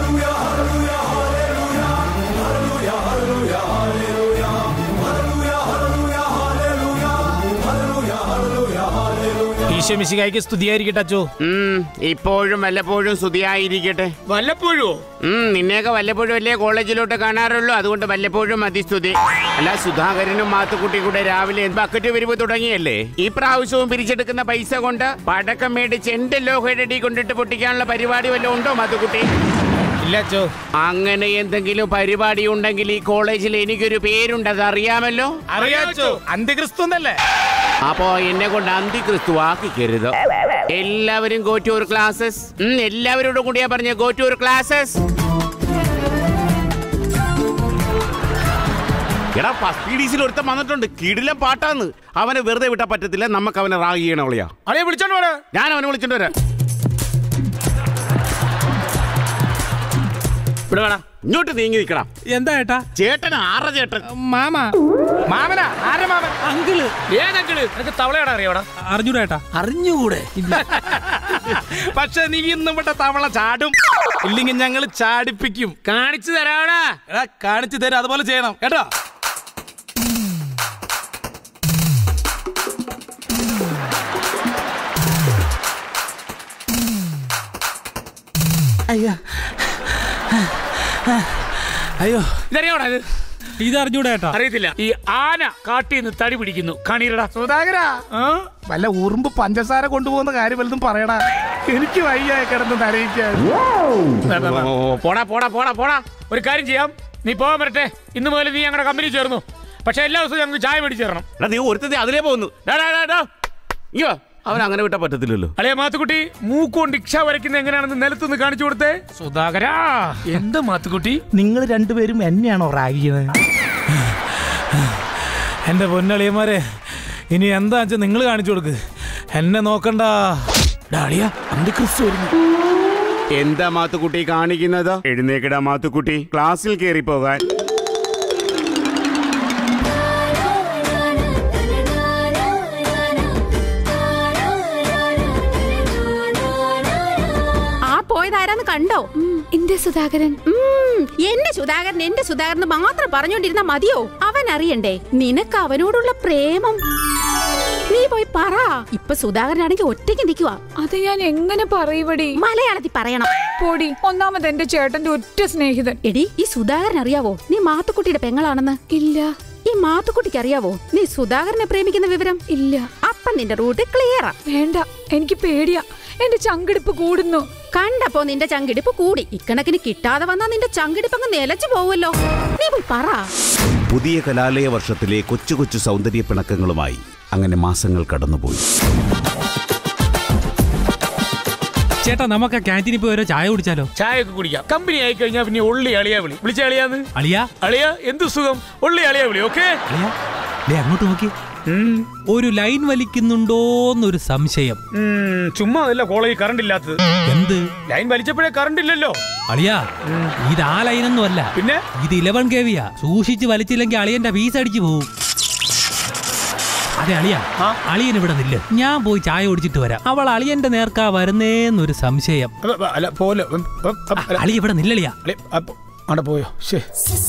ഈശോമിശികായ്ക്ക് സ്തുതിയായിരിക്കട്ടെ അച്ചോ ഇപ്പോഴും വല്ലപ്പോഴും സ്തുതിയായിരിക്കട്ടെ വല്ലപ്പോഴോ നിന്നെയൊക്കെ വല്ലപ്പോഴും അല്ലേ കോളേജിലോട്ട് കാണാറുള്ളൂ അതുകൊണ്ട് വല്ലപ്പോഴും മതി സ്തുതി അല്ല സുധാകരനും മാത്തുക്കുട്ടി കൂടെ രാവിലെ ബക്കറ്റ് വരിവ് തുടങ്ങിയല്ലേ ഈ പ്രാവശ്യവും പിരിച്ചെടുക്കുന്ന പൈസ കൊണ്ട് പടക്കം മേടിച്ച് എന്റെ ലോഹയുടെ കൊണ്ടിട്ട് പൊട്ടിക്കാനുള്ള പരിപാടി വല്ലതും ഉണ്ടോ മാത്തുക്കുട്ടി ഇല്ല അച്ചോ അങ്ങനെ എന്തെങ്കിലും പരിപാടി ഉണ്ടെങ്കിൽ ഈ കോളേജിൽ എനിക്കൊരു പേരുണ്ട് അത് അറിയാമല്ലോ അറിയാച്ചോ അന്ത്യക്രിസ്തു എന്നല്ലേ അപ്പോ എന്നെ കൊണ്ട് അന്തിക്രിസ്തു ആക്കിക്കരുത് എല്ലാവരും ഗോ ടു ഒരു ക്ലാസ്സസ് എല്ലാവരോടും കൂടിയാ പറഞ്ഞ ഗോ ടു ഒരു ക്ലാസ്സസ് എടാ ഫസ്റ്റ് ഡീസിൽ ഒരുത്തൻ വന്നിട്ടുണ്ട് കിടിലം പാട്ടാന്ന് അവനെ വെറുതെ വിട്ടാ പറ്റത്തില്ല നമുക്ക് അവനെ റാഗ് ചെയ്യണം അവളിയാ അളിയെ വിളിച്ചോണ്ട് പോരാ ഞാൻ അവനെ വിളിച്ചോണ്ട് വരാം ഇവിടെ വേണം ഇങ്ങോട്ട് നീങ്ങി നിൽക്കടാ എന്താ ഏട്ടാ ചേട്ടൻ ആറ ചേട്ടൻ മാമ മാമനാ ആരെ മാമൻ അങ്കിള് ഏത് അങ്കിള് നിനക്ക് തവളയാടാ അറിയോടാ അറിഞ്ഞൂടാ ഏട്ടാ അറിഞ്ഞുകൂടെ പക്ഷെ നീ ഇന്നും ഇവിടെ തവള ചാടും ഇല്ലെങ്കിൽ ഞങ്ങൾ ചാടിപ്പിക്കും കാണിച്ചു തരാടാ എടാ കാണിച്ചു തരാം അതുപോലെ ചെയ്യണം കേട്ടോ അയ്യോ അയ്യോ ഇതറിയോടാ ഇത് ഇത് അറിഞ്ഞൂടാ ഏട്ടാ അറിയത്തില്ല ഈ ആന കാട്ടിൽ നിന്ന് തടി പിടിക്കുന്നു കണീരടാ സുധാകര വല്ല ഉറുമ്പ് പഞ്ചസാര കൊണ്ടുപോകുന്ന കാര്യം വലുതും പറയടാ എനിക്ക് വയ്യ കിടന്ന് നരയിക്കാൻ പോടാ പോടാ പോടാ പോടാ ഒരു കാര്യം ചെയ്യാം നീ പോകാൻ വരട്ടെ ഇന്ന് മുതൽ നീ ഞങ്ങളുടെ കമ്പനി ചേർന്നു പക്ഷെ എല്ലാ ദിവസവും ഞങ്ങൾക്ക് ചായ മേടിച്ച് തരണം എടാ നീ ഒരുത്തതി അതിലേ പോകുന്നു ഡാ, ഡാ, ഡാ, ഡാ. അയ്യോ അവൻ അങ്ങനെ വിട്ടാ പറ്റത്തില്ലല്ലോ അളിയ മാത്തുക്കുട്ടി മൂക്കൊണ്ട് ഇക്ഷ വരയ്ക്കുന്ന എങ്ങനെയാണെന്ന് നിലത്തുനിന്ന് കാണിച്ചു കൊടുത്തേ സുധാകരാ എന്താ മാത്തുക്കുട്ടി നിങ്ങൾ രണ്ടുപേരും എന്നെയാണോ റാഗിയത് എന്റെ പൊന്നളിയന്മാരെ ഇനി എന്താ വെച്ചാൽ നിങ്ങൾ കാണിച്ചു കൊടുക്ക് എന്നെ നോക്കണ്ട ഡാളിയ അന്തിക്രിസ്തു വരുന്നു എന്താ മാത്തുക്കുട്ടി കാണിക്കുന്നത് എഴുന്നേക്കടാ മാത്തുക്കുട്ടി ക്ലാസ്സിൽ കയറി പോകാൻ ആ പോയതാരാന്ന് കണ്ടോ എന്റെ സുധാകരൻ എന്റെ സുധാകരൻ എന്റെ സുധാകരൻ എന്ന് മാത്രം പറഞ്ഞോണ്ടിരുന്ന മതിയോ അവൻ അറിയണ്ടേ നിനക്ക് അവനോടുള്ള പ്രേമം നീ പോയി പറ ഇപ്പൊ സുധാകരനാണെങ്കിൽ ഒറ്റയ്ക്ക് നിൽക്കുക അത് ഞാൻ എങ്ങനെ പറയൂടി മലയാളത്തിൽ പറയണം പൊടി ഒന്നാമത് എന്റെ ചേട്ടന്റെ ഒറ്റ സ്നേഹിതൻ എടി ഈ സുധാകരൻ അറിയാവോ നീ മാത്തുക്കുട്ടിയുടെ പെങ്ങളാണെന്ന് ഇല്ല ഈ മാത്തുക്കുട്ടിക്ക് അറിയാവോ നീ സുധാകരനെ പ്രേമിക്കുന്ന വിവരം ഇല്ല അപ്പൊ നിന്റെ റൂട്ട് ക്ലിയറാ വേണ്ട എനിക്ക് പേടിയാ എന്റെ ചങ്കിടിപ്പ് കൂടുന്നു കണ്ടപ്പോ നിന്റെ ചങ്കിടിപ്പ് കൂടി ഇക്കണക്കിന് കിട്ടാതെ വന്നാ നിന്റെ ചങ്കിടിപ്പ് അങ്ങ് നിലച്ചു പോവല്ലോ നീ പോയി പറ പുതിയ കലാലയ വർഷത്തിലെ കൊച്ചു കൊച്ചു സൗന്ദര്യ പിണക്കങ്ങളുമായി അങ്ങനെ മാസങ്ങൾ കടന്നുപോയി ചേട്ടാ നമുക്ക് ക്യാൻറ്റീനിൽ പോയി ഓരോ ചായ കുടിച്ചാലോ ചായ ഒക്കെ കുടിക്കാം കമ്പനി ആയി കഴിഞ്ഞാൽ പിന്നെ ഉള്ളി അളിയാ വിളി വിളിച്ച അളിയാന്ന് അളിയാ അളിയ എന്ത് സുഖം ഉള്ളി അളിയാ വിളി ഓക്കെ അളിയാ ദേ അങ്ങോട്ട് നോക്കി ഒരു ലൈൻ വലിക്കുന്നുണ്ടോന്നൊരു സംശയം ചുമ്മാ അതല്ല കോളേജിൽ കറണ്ട് ഇല്ലാത്തത് എന്ത് ലൈൻ വലിച്ചപ്പോഴേ കറണ്ട് ഇല്ലല്ലോ അളിയാ ഇത് ആ ലൈനൊന്നും അല്ല പിന്നെ ഇത് ഇലവൻ കെ വിയാ സൂക്ഷിച്ച് വലിച്ചില്ലെങ്കിൽ അളിയന്റെ ഫീസ് അടിച്ചു പോവും അതെ അളിയ അളിയൻ ഇവിടെ നില്ല് ഞാൻ പോയി ചായ കുടിച്ചിട്ട് വരാം അവൾ അളിയന്റെ നേർക്കാ വരുന്നേന്നൊരു സംശയം അല്ല പോലെ അളി ഇവിടെ നില്ലളിയാ അവിടെ പോയോ ശേ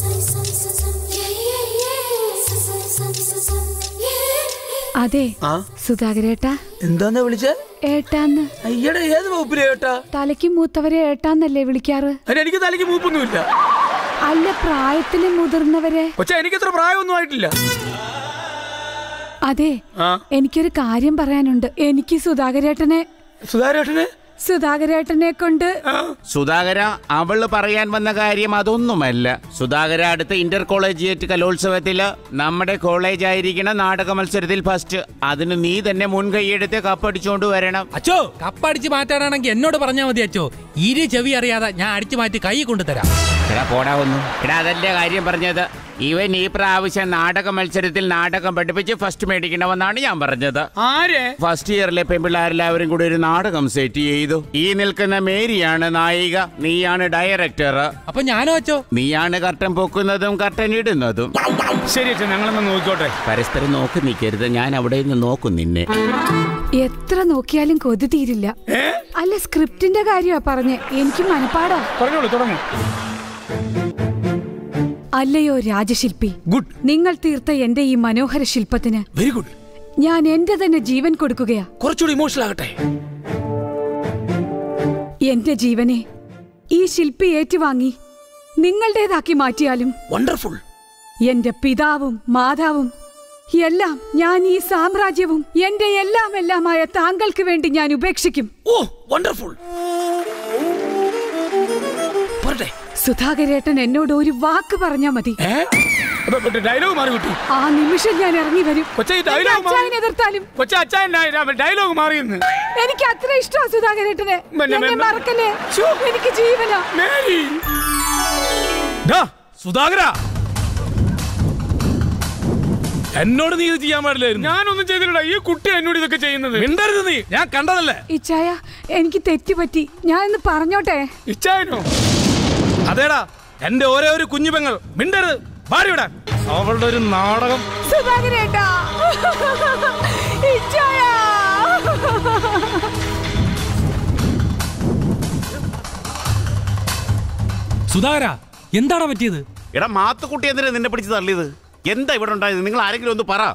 അതെ ആ സുധാകരേട്ടാ എന്താന്നാ വിളിച്ചേ ഏട്ടാന്ന് അയ്യടെ ഏത് വകുപ്പിലെ ഏട്ടാ തലയ്ക്ക് മൂത്തവരെ ഏട്ടാന്നല്ലേ വിളിക്കാറ് അതിന് എനിക്ക് തലയ്ക്ക് മൂപ്പൊന്നുമില്ല അല്ല പ്രായത്തിന് മുതിർന്നവരെ കൊച്ചാ എനിക്കത്ര പ്രായമൊന്നും ആയിട്ടില്ല അതെ ആ എനിക്കൊരു കാര്യം പറയാനുണ്ട് എനിക്ക് സുധാകരേട്ടനെ സുധാകരേട്ടനെ സുധാകരേട്ടനെ കൊണ്ട് സുധാകര അവള് പറയാൻ വന്ന കാര്യം അതൊന്നുമല്ല സുധാകര അടുത്ത ഇന്റർ കോളേജിയേറ്റ് കലോത്സവത്തില് നമ്മുടെ കോളേജ് ആയിരിക്കണ നാടക മത്സരത്തിൽ ഫസ്റ്റ് അതിന് നീ തന്നെ മുൻകൈയെടുത്ത് കപ്പടിച്ചോണ്ട് വരണം അച്ചോ കപ്പടിച്ച് മാറ്റാനാണെങ്കിൽ എന്നോട് പറഞ്ഞാൽ മതി അച്ചോ ഇരു ചെവി അറിയാതെ ഞാൻ അടിച്ചു മാറ്റി കൈ കൊണ്ടുതരാം എടാ പോടാവുന്നു എടാ അതല്ലേ കാര്യം പറഞ്ഞത് ഇവൻ ഈ പ്രാവശ്യം നാടക മത്സരത്തിൽ നാടകം പഠിപ്പിച്ച് ഫസ്റ്റ് മേടിക്കണമെന്നാണ് ഞാൻ പറഞ്ഞത് ആരെ ഫസ്റ്റ് ഇയറിലെ പെൺപിള്ളേരെല്ലാവരും കൂടി ഒരു നാടകം സെറ്റ് ചെയ്തു ഈ നിൽക്കുന്ന മേരിയാണ് നായിക നീയാണ് ഡയറക്ടർ അപ്പൊ ഞാനോ അച്ചോ നീയാണ് കർട്ടൻ പൊക്കുന്നതും കർട്ടൻ ഇടുന്നതും ശരി അച്ഛൻ ഞങ്ങളൊന്ന് നോക്കിക്കോട്ടെ പരസ്പരം നോക്കി നിൽക്കരുത് ഞാൻ അവിടെ നിന്ന് നോക്കും നിന്നെ എത്ര നോക്കിയാലും കൊതി തീരില്ല അല്ല സ്ക്രിപ്റ്റിന്റെ കാര്യമാ പറഞ്ഞേ എനിക്ക് മനപ്പാടാ പറഞ്ഞോളൂ തുടങ്ങും അല്ലയോ രാജശില്പി ഗുഡ് നിങ്ങൾ തീർത്ത എന്റെ ഈ മനോഹര ശില്പത്തിന് വെരി ഗുഡ് ഞാൻ എന്റെ തന്നെ ജീവൻ കൊടുക്കുകയാ കുറച്ചുകൂടി ഇമോഷണൽ ആകട്ടെ എന്റെ ജീവനെ ഈ ശില്പി ഏറ്റുവാങ്ങി നിങ്ങളുടേതാക്കി മാറ്റിയാലും വണ്ടർഫുൾ എന്റെ പിതാവും മാതാവും എല്ലാം ഞാൻ ഈ സാമ്രാജ്യവും എന്റെ എല്ലാം എല്ലാമായ താങ്കൾക്ക് വേണ്ടി ഞാൻ ഉപേക്ഷിക്കും ഓ വണ്ടർഫുൾ പോരട്ടെ സുധാകരേട്ടൻ എന്നോട് ഒരു വാക്ക് പറഞ്ഞാ മതി ഡയലോഗ് മാറി കിട്ടി ആ നിമിഷം ഞാൻ ഇറങ്ങി വരും കൊച്ചേ ഈ എന്റെ ഡയലോഗ് അച്ചായനെ എതിർത്താലും കൊച്ചേ അച്ഛൻ ഡയലോഗ് മാറിയെന്ന് എനിക്ക് അത്ര ഇഷ്ടമാ സുധാകരേട്ടനെ മെല്ലെ, എന്നെ മെല്ലെ. മറക്കല്ലേ എനിക്ക് ജീവനാ മേരി ഡാ, സുധാകര എന്നോട് നീ ഇത് ചെയ്യാൻ പാടില്ലായിരുന്നു ഞാനൊന്നും ചെയ്തില്ല ഈ കുട്ടി എന്നോട് ഇതൊക്കെ ചെയ്യുന്നത് മിണ്ടരുത് നീ ഞാൻ കണ്ടതല്ലേ ഇച്ചായ എനിക്ക് തെറ്റുപറ്റി ഞാൻ ഇന്ന് പറഞ്ഞോട്ടെ ഇച്ചായനോ അതേടാ എന്റെ ഒരേ ഒരു കുഞ്ഞു പെങ്ങൾ മിണ്ടരുത് പാടി വിടാൻ അവളുടെ ഒരു നാടകം സുധാകരേട്ടാ ഇച്ചായ സുധാകര എന്താടാ പറ്റിയത് എടാ മാത്തുക്കുട്ടി എന്തിനാ നിന്നെ പിടിച്ച് തള്ളിയത് എന്താ ഇവിടെ ഉണ്ടായത് നിങ്ങൾ ആരെങ്കിലും ഒന്ന് പറ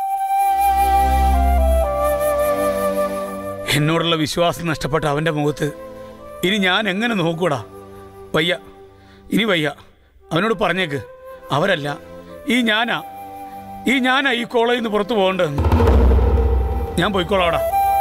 എന്നോടുള്ള വിശ്വാസം നഷ്ടപ്പെട്ട അവന്റെ മുഖത്ത് ഇനി ഞാൻ എങ്ങനെ നോക്കൂടാ വയ്യ ഇനി വയ്യ അവനോട് പറഞ്ഞേക്ക് അവരല്ല ഈ ഞാനാ ഈ ഞാനാ ഈ കോളേജിൽ നിന്ന് പുറത്തു പോകേണ്ടതെന്ന് ഞാൻ പോയിക്കോളാടാ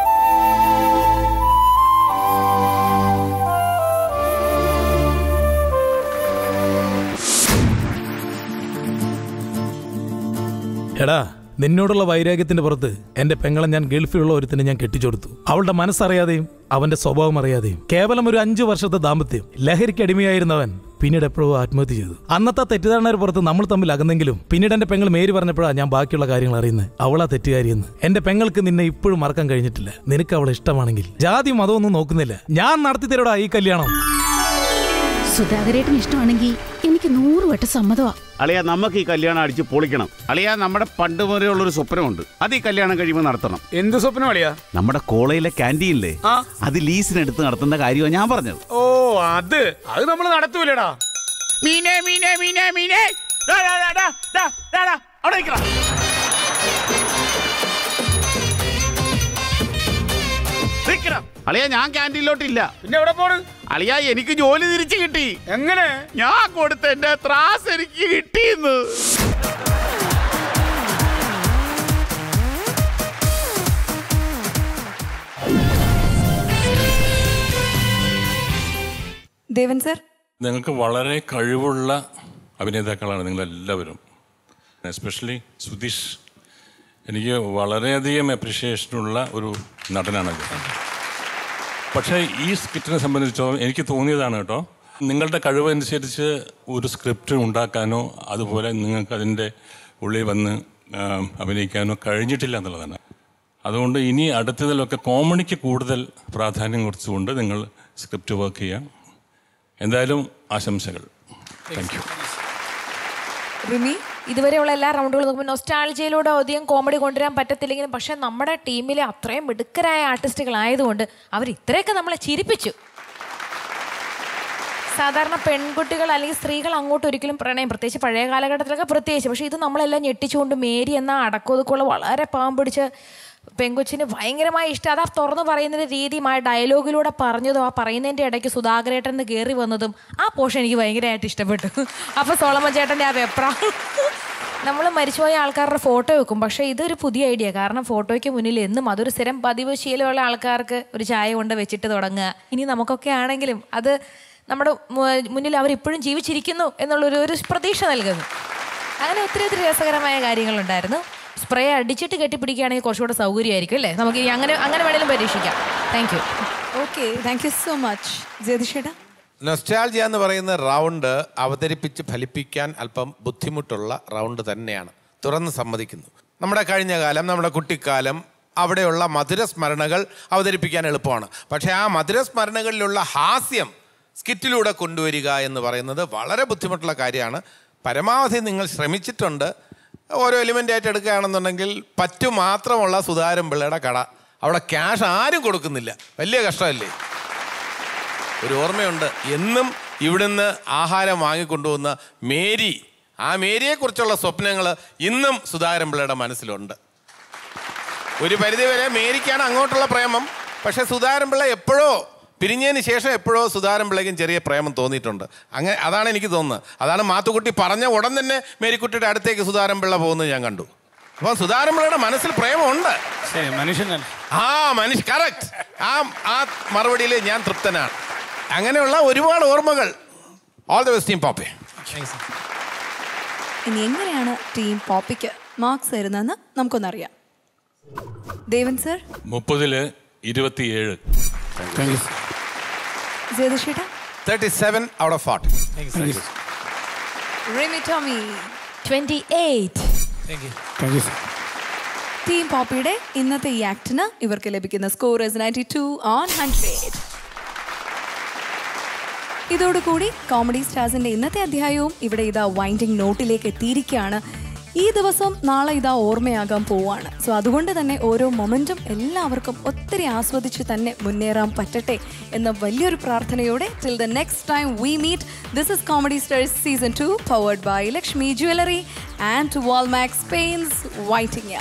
എടാ നിന്നോടുള്ള വൈരാഗ്യത്തിന്റെ പുറത്ത് എന്റെ പെങ്ങളെ ഞാൻ ഗൾഫിലുള്ള ഒരുത്തിന് ഞാൻ കെട്ടിച്ചെടുത്തു അവളുടെ മനസ്സറിയാതെയും അവന്റെ സ്വഭാവം അറിയാതെയും കേവലം ഒരു അഞ്ചു വർഷത്തെ ദാമ്പത്യം ലഹരിക്ക് അടിമയായിരുന്നവൻ പിന്നീട് എപ്പോഴോ ആത്മഹത്യ ചെയ്തു അന്നത്തെ തെറ്റിദ്ധാരണയുടെ പുറത്ത് നമ്മൾ തമ്മിൽ അകന്നെങ്കിലും പിന്നീട് എന്റെ പെങ്ങൾ മേരി പറഞ്ഞപ്പോഴാണ് ഞാൻ ബാക്കിയുള്ള കാര്യങ്ങൾ അറിയുന്നത് അവളാ തെറ്റുകാരിയെന്ന് എന്റെ പെങ്ങൾക്ക് നിന്നെ ഇപ്പോഴും മറക്കാൻ കഴിഞ്ഞിട്ടില്ല നിനക്ക് അവളെ ഇഷ്ടമാണെങ്കിൽ ജാതി മതമൊന്നും നോക്കുന്നില്ല ഞാൻ നടത്തി തരടാ ഈ കല്യാണം സുധാകരേട്ടന് ഇഷ്ടമാണെങ്കിൽ എനിക്ക് നൂറ് വട്ടം സമ്മതമാ അളിയ നമുക്ക് ഈ കല്യാണം അടിച്ച് പൊളിക്കണം അളിയ നമ്മുടെ പണ്ട് മുതലുള്ള ഒരു സ്വപ്നമുണ്ട് അത് ഈ കല്യാണം കഴിയുമ്പോൾ നടത്തണം എന്ത് സ്വപ്നം അളിയാ നമ്മുടെ കോളേജിലെ ക്യാൻറ്റീനില്ലേ ആ. അത് ലീസിനെടുത്ത് നടത്തുന്ന കാര്യമാണ് ഞാൻ പറഞ്ഞത് ഓ അത് അത് നമ്മൾ നടത്തൂലടാ മീനെ മീനെ മീനെ മീനെ ഡാ, ഡാ, ഡാ, ഡാ, ഡാ, ഡാ, ഡാ, അവിടെ നിൽക്കടാ. നിൽക്കടാ. അളിയ ഞാൻ ക്യാൻറ്റീനിലോട്ടില്ല പിന്നെ എവിടെ പോണ് അളിയ എനിക്ക് ജോലി തിരിച്ചു കിട്ടി എങ്ങനെ ഞാൻ കൊടുത്ത എന്റെ ത്രാസ് എനിക്ക് കിട്ടിയെന്ന് ദേവൻ സർ നിങ്ങൾക്ക് വളരെ കഴിവുള്ള അഭിനേതാക്കളാണ് നിങ്ങളെല്ലാവരും എസ്പെഷ്യലി സുധീഷ് എനിക്ക് വളരെയധികം അപ്രിഷിയേഷനുള്ള ഒരു നടനാണ് അദ്ദേഹം പക്ഷേ ഈ സ്കിറ്റിനെ സംബന്ധിച്ചിടത്തോളം എനിക്ക് തോന്നിയതാണ് കേട്ടോ നിങ്ങളുടെ കഴിവനുസരിച്ച് ഒരു സ്ക്രിപ്റ്റ് ഉണ്ടാക്കാനോ അതുപോലെ നിങ്ങൾക്ക് അതിൻ്റെ ഉള്ളിൽ വന്ന് ആ, അഭിനയിക്കാനോ കഴിഞ്ഞിട്ടില്ല എന്നുള്ളതാണ് അതുകൊണ്ട് ഇനി അടുത്തതിലൊക്കെ കോമഡിക്ക് കൂടുതൽ പ്രാധാന്യം കൊടുത്തുകൊണ്ട് നിങ്ങൾ സ്ക്രിപ്റ്റ് വർക്ക് ചെയ്യാം എന്തായാലും ആശംസകൾ താങ്ക് യു റിമി ഇതുവരെയുള്ള എല്ലാ റൗണ്ടുകളും നോക്കുമ്പോൾ നൊസ്റ്റാൾജിയിലൂടെ അധികം കോമഡി കൊണ്ടുവരാൻ പറ്റത്തില്ലെങ്കിലും പക്ഷെ നമ്മുടെ ടീമിലെ അത്രയും മിടുക്കരായ ആർട്ടിസ്റ്റുകളായതുകൊണ്ട് അവർ ഇത്രയൊക്കെ നമ്മളെ ചിരിപ്പിച്ചു സാധാരണ പെൺകുട്ടികൾ അല്ലെങ്കിൽ സ്ത്രീകൾ അങ്ങോട്ട് ഒരിക്കലും പ്രണയം പ്രത്യേകിച്ച് പഴയ കാലഘട്ടത്തിലൊക്കെ പ്രത്യേകിച്ച് പക്ഷേ ഇത് നമ്മളെല്ലാം ഞെട്ടിച്ചുകൊണ്ട് മേരി എന്ന അടക്കോതുക്കുള്ള വളരെ പാവം പിടിച്ച പെങ്കൊച്ചിന് ഭയങ്കരമായി ഇഷ്ടം അതാ തുറന്നു പറയുന്നതിൻ്റെ രീതിയും ആ ഡയലോഗിലൂടെ പറഞ്ഞതും ആ പറയുന്നതിൻ്റെ ഇടയ്ക്ക് സുധാകരേട്ടൻ എന്ന് കയറി വന്നതും ആ പോഷൻ എനിക്ക് ഭയങ്കരമായിട്ട് ഇഷ്ടപ്പെട്ടു അപ്പോൾ സോളമൻ ചേട്ടൻ്റെ ആ വെപ്ര നമ്മൾ മരിച്ചുപോയ ആൾക്കാരുടെ ഫോട്ടോ വെക്കും പക്ഷേ ഇതൊരു പുതിയ ഐഡിയ കാരണം ഫോട്ടോയ്ക്ക് മുന്നിൽ എന്നും അതൊരു സ്ഥിരം പതിവ് ശീലമുള്ള ആൾക്കാർക്ക് ഒരു ചായ കൊണ്ട് വെച്ചിട്ട് തുടങ്ങുക ഇനി നമുക്കൊക്കെ ആണെങ്കിലും അത് നമ്മുടെ മു- മുന്നിൽ അവരിപ്പോഴും ജീവിച്ചിരിക്കുന്നു എന്നുള്ളൊരു ഒരു പ്രതീക്ഷ നൽകുന്നു അങ്ങനെ ഒത്തിരി ഒത്തിരി രസകരമായ കാര്യങ്ങളുണ്ടായിരുന്നു സ്പ്രേ അടിച്ചിട്ട് കെട്ടിപ്പിടിക്കുകയാണെങ്കിൽ കുറച്ചുകൂടെ സൗകര്യമായിരിക്കും അല്ലേ നമുക്ക് ഇനി അങ്ങനെ അങ്ങനെ വേണേലും പരീക്ഷിക്കാം thank you okay thank you so much ജ്യോതിഷേട്ടാ നൊസ്റ്റാൾജിയ എന്ന് പറയുന്ന റൗണ്ട് അവതരിപ്പിച്ച് ഫലിപ്പിക്കാൻ അല്പം ബുദ്ധിമുട്ടുള്ള റൗണ്ട് തന്നെയാണ് തുറന്ന് സമ്മതിക്കുന്നു നമ്മുടെ കഴിഞ്ഞ കാലം നമ്മുടെ കുട്ടിക്കാലം അവിടെയുള്ള മധുര സ്മരണകൾ അവതരിപ്പിക്കാൻ എളുപ്പമാണ് പക്ഷേ ആ മധുര സ്മരണകളിലുള്ള ഹാസ്യം സ്കിറ്റിലൂടെ കൊണ്ടുവരിക എന്ന് പറയുന്നത് വളരെ ബുദ്ധിമുട്ടുള്ള കാര്യമാണ് പരമാവധി നിങ്ങൾ ശ്രമിച്ചിട്ടുണ്ട് ഓരോ എലിമെൻ്റ് ആയിട്ട് എടുക്കുകയാണെന്നുണ്ടെങ്കിൽ പറ്റു മാത്രമുള്ള സുധാരം പിള്ളയുടെ കട അവിടെ ക്യാഷ് ആരും കൊടുക്കുന്നില്ല വലിയ കഷ്ടമല്ലേ ഒരു ഓർമ്മയുണ്ട് എന്നും ഇവിടുന്ന് ആഹാരം വാങ്ങിക്കൊണ്ടുവന്ന മേരി ആ മേരിയെക്കുറിച്ചുള്ള സ്വപ്നങ്ങൾ ഇന്നും സുധാകരൻ പിള്ളയുടെ മനസ്സിലുണ്ട് ഒരു പരിധിവരെ മേരിക്കാണ് അങ്ങോട്ടുള്ള പ്രേമം പക്ഷെ സുധാകരൻ പിള്ള എപ്പോഴോ പിരിഞ്ഞതിന് ശേഷം എപ്പോഴോ സുധാകരൻ പിള്ളയ്ക്കും ചെറിയ പ്രേമം തോന്നിയിട്ടുണ്ട് അങ്ങനെ അതാണ് എനിക്ക് തോന്നുന്നത് അതാണ് മാത്തുക്കുട്ടി പറഞ്ഞ ഉടൻ തന്നെ മേരിക്കുട്ടിയുടെ അടുത്തേക്ക് സുധാകരൻ പിള്ള പോകുന്നത് ഞാൻ കണ്ടു അപ്പം സുധാകരൻ പിള്ളയുടെ മനസ്സിൽ പ്രേമമുണ്ട് ശരി മനുഷ്യൻ ആ മനുഷ്യ കറക്റ്റ് ആ ആ മറുപടിയിൽ ഞാൻ തൃപ്തനാണ് അങ്ങനെയുള്ള ഒരുപാട് ഓർമ്മകൾ ഓൾ ദ ബെസ്റ്റ് ടീം പോപ്പേ ഇനി എങ്ങനെയാണ് ടീം പോപ്പിക്ക് മാർക്സ് തരുന്നതെന്ന് നമുക്കൊന്നറിയാം ദേവൻ സർ മുപ്പതില് ഇരുപത്തിയേഴ് ജ്യോതിഷേട്ടാ thirty seven out of forty Rimi Tomy twenty eight thank you sir team പോപ്പിയുടെ ഇന്നത്തെ ഈ ആക്ടിന് ഇവർക്ക് ലഭിക്കുന്ന score is ninety two on hundred ഇതോടുകൂടി കോമഡി സ്റ്റാർസിന്റെ ഇന്നത്തെ അധ്യായവും ഇവിടെ ഇതാ വൈൻഡിങ് നോട്ടിലേക്ക് എത്തിയിരിക്കുകയാണ് ഈ ദിവസം നാളെ ഇതാ ഓർമ്മയാകാൻ പോവാണ് സോ അതുകൊണ്ട് തന്നെ ഓരോ മൊമെന്റും എല്ലാവർക്കും ഒത്തിരി ആസ്വദിച്ച് തന്നെ മുന്നേറാൻ പറ്റട്ടെ എന്ന വലിയൊരു പ്രാർത്ഥനയോടെ till the next time we meet this is comedy stars season two powered by Lakshmi jewellery and Walmax paints whiting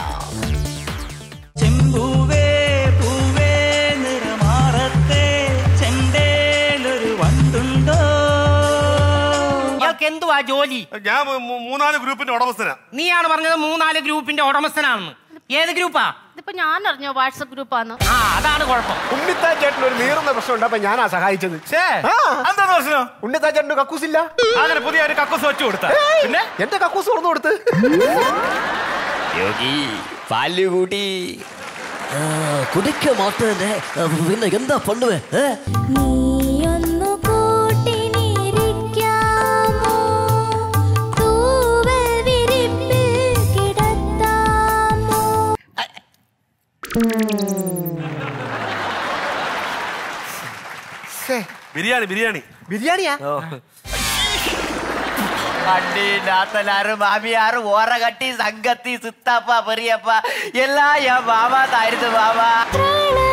ചെമ്പൂവേ പൂവേ നിറമാറത്തെ ചെണ്ടേലൊരു വണ്ടുണ്ടോ ഇയാൾക്ക് എന്തുവാ ജോലി ഞാൻ മൂന്നാല് ഗ്രൂപ്പിന്റെ ഉടമസ്ഥനാ നീയാണ് പറഞ്ഞത് മൂന്നാല് ഗ്രൂപ്പിന്റെ ഉടമസ്ഥനാണെന്ന് ഏത് ഗ്രൂപ്പാ ഇതിപ്പോ ഞാൻ അറിഞ്ഞോ വാട്സപ്പ് ഗ്രൂപ്പാന്ന് ആ അതാണ് കുഴപ്പം ഉണ്ണിത്താ ചേട്ടൻ ഒരു നീറുന്ന പ്രശ്നം ഉണ്ടപ്പോ ഞാനാ സഹായിച്ചത് എന്താ പ്രശ്നം ഉണ്ണിത്താ ചേട്ടന് കക്കൂസില്ല അങ്ങനെ പുതിയ ഒരു കക്കൂസ് വെച്ചു കൊടുത്ത പിന്നെ എന്റെ കക്കൂസ് തുറന്നു കൊടുത്ത് യോഗി പാല് കൂട്ടി കുടിക്ക മാറ്റേ പിന്നെ എന്താ പണ്ടുവേ ഏ നീയൊന്നു കൂട്ടിനിരിക്കാമോ തൂവൽ വിരിപ്പിൽ കിടത്താമോ ബിരിയാണി ബിരിയാണി ബിരിയാണിയാ വണ്ടിയില്ലാത്തലാറ് മാമിയാറ് ഓറ കട്ടി സംഗത്തി സിത്താപ്പ പെറിയപ്പ എല്ലാ ഞാൻ മാമാതായിരുന്നു മാമ പ്രണയ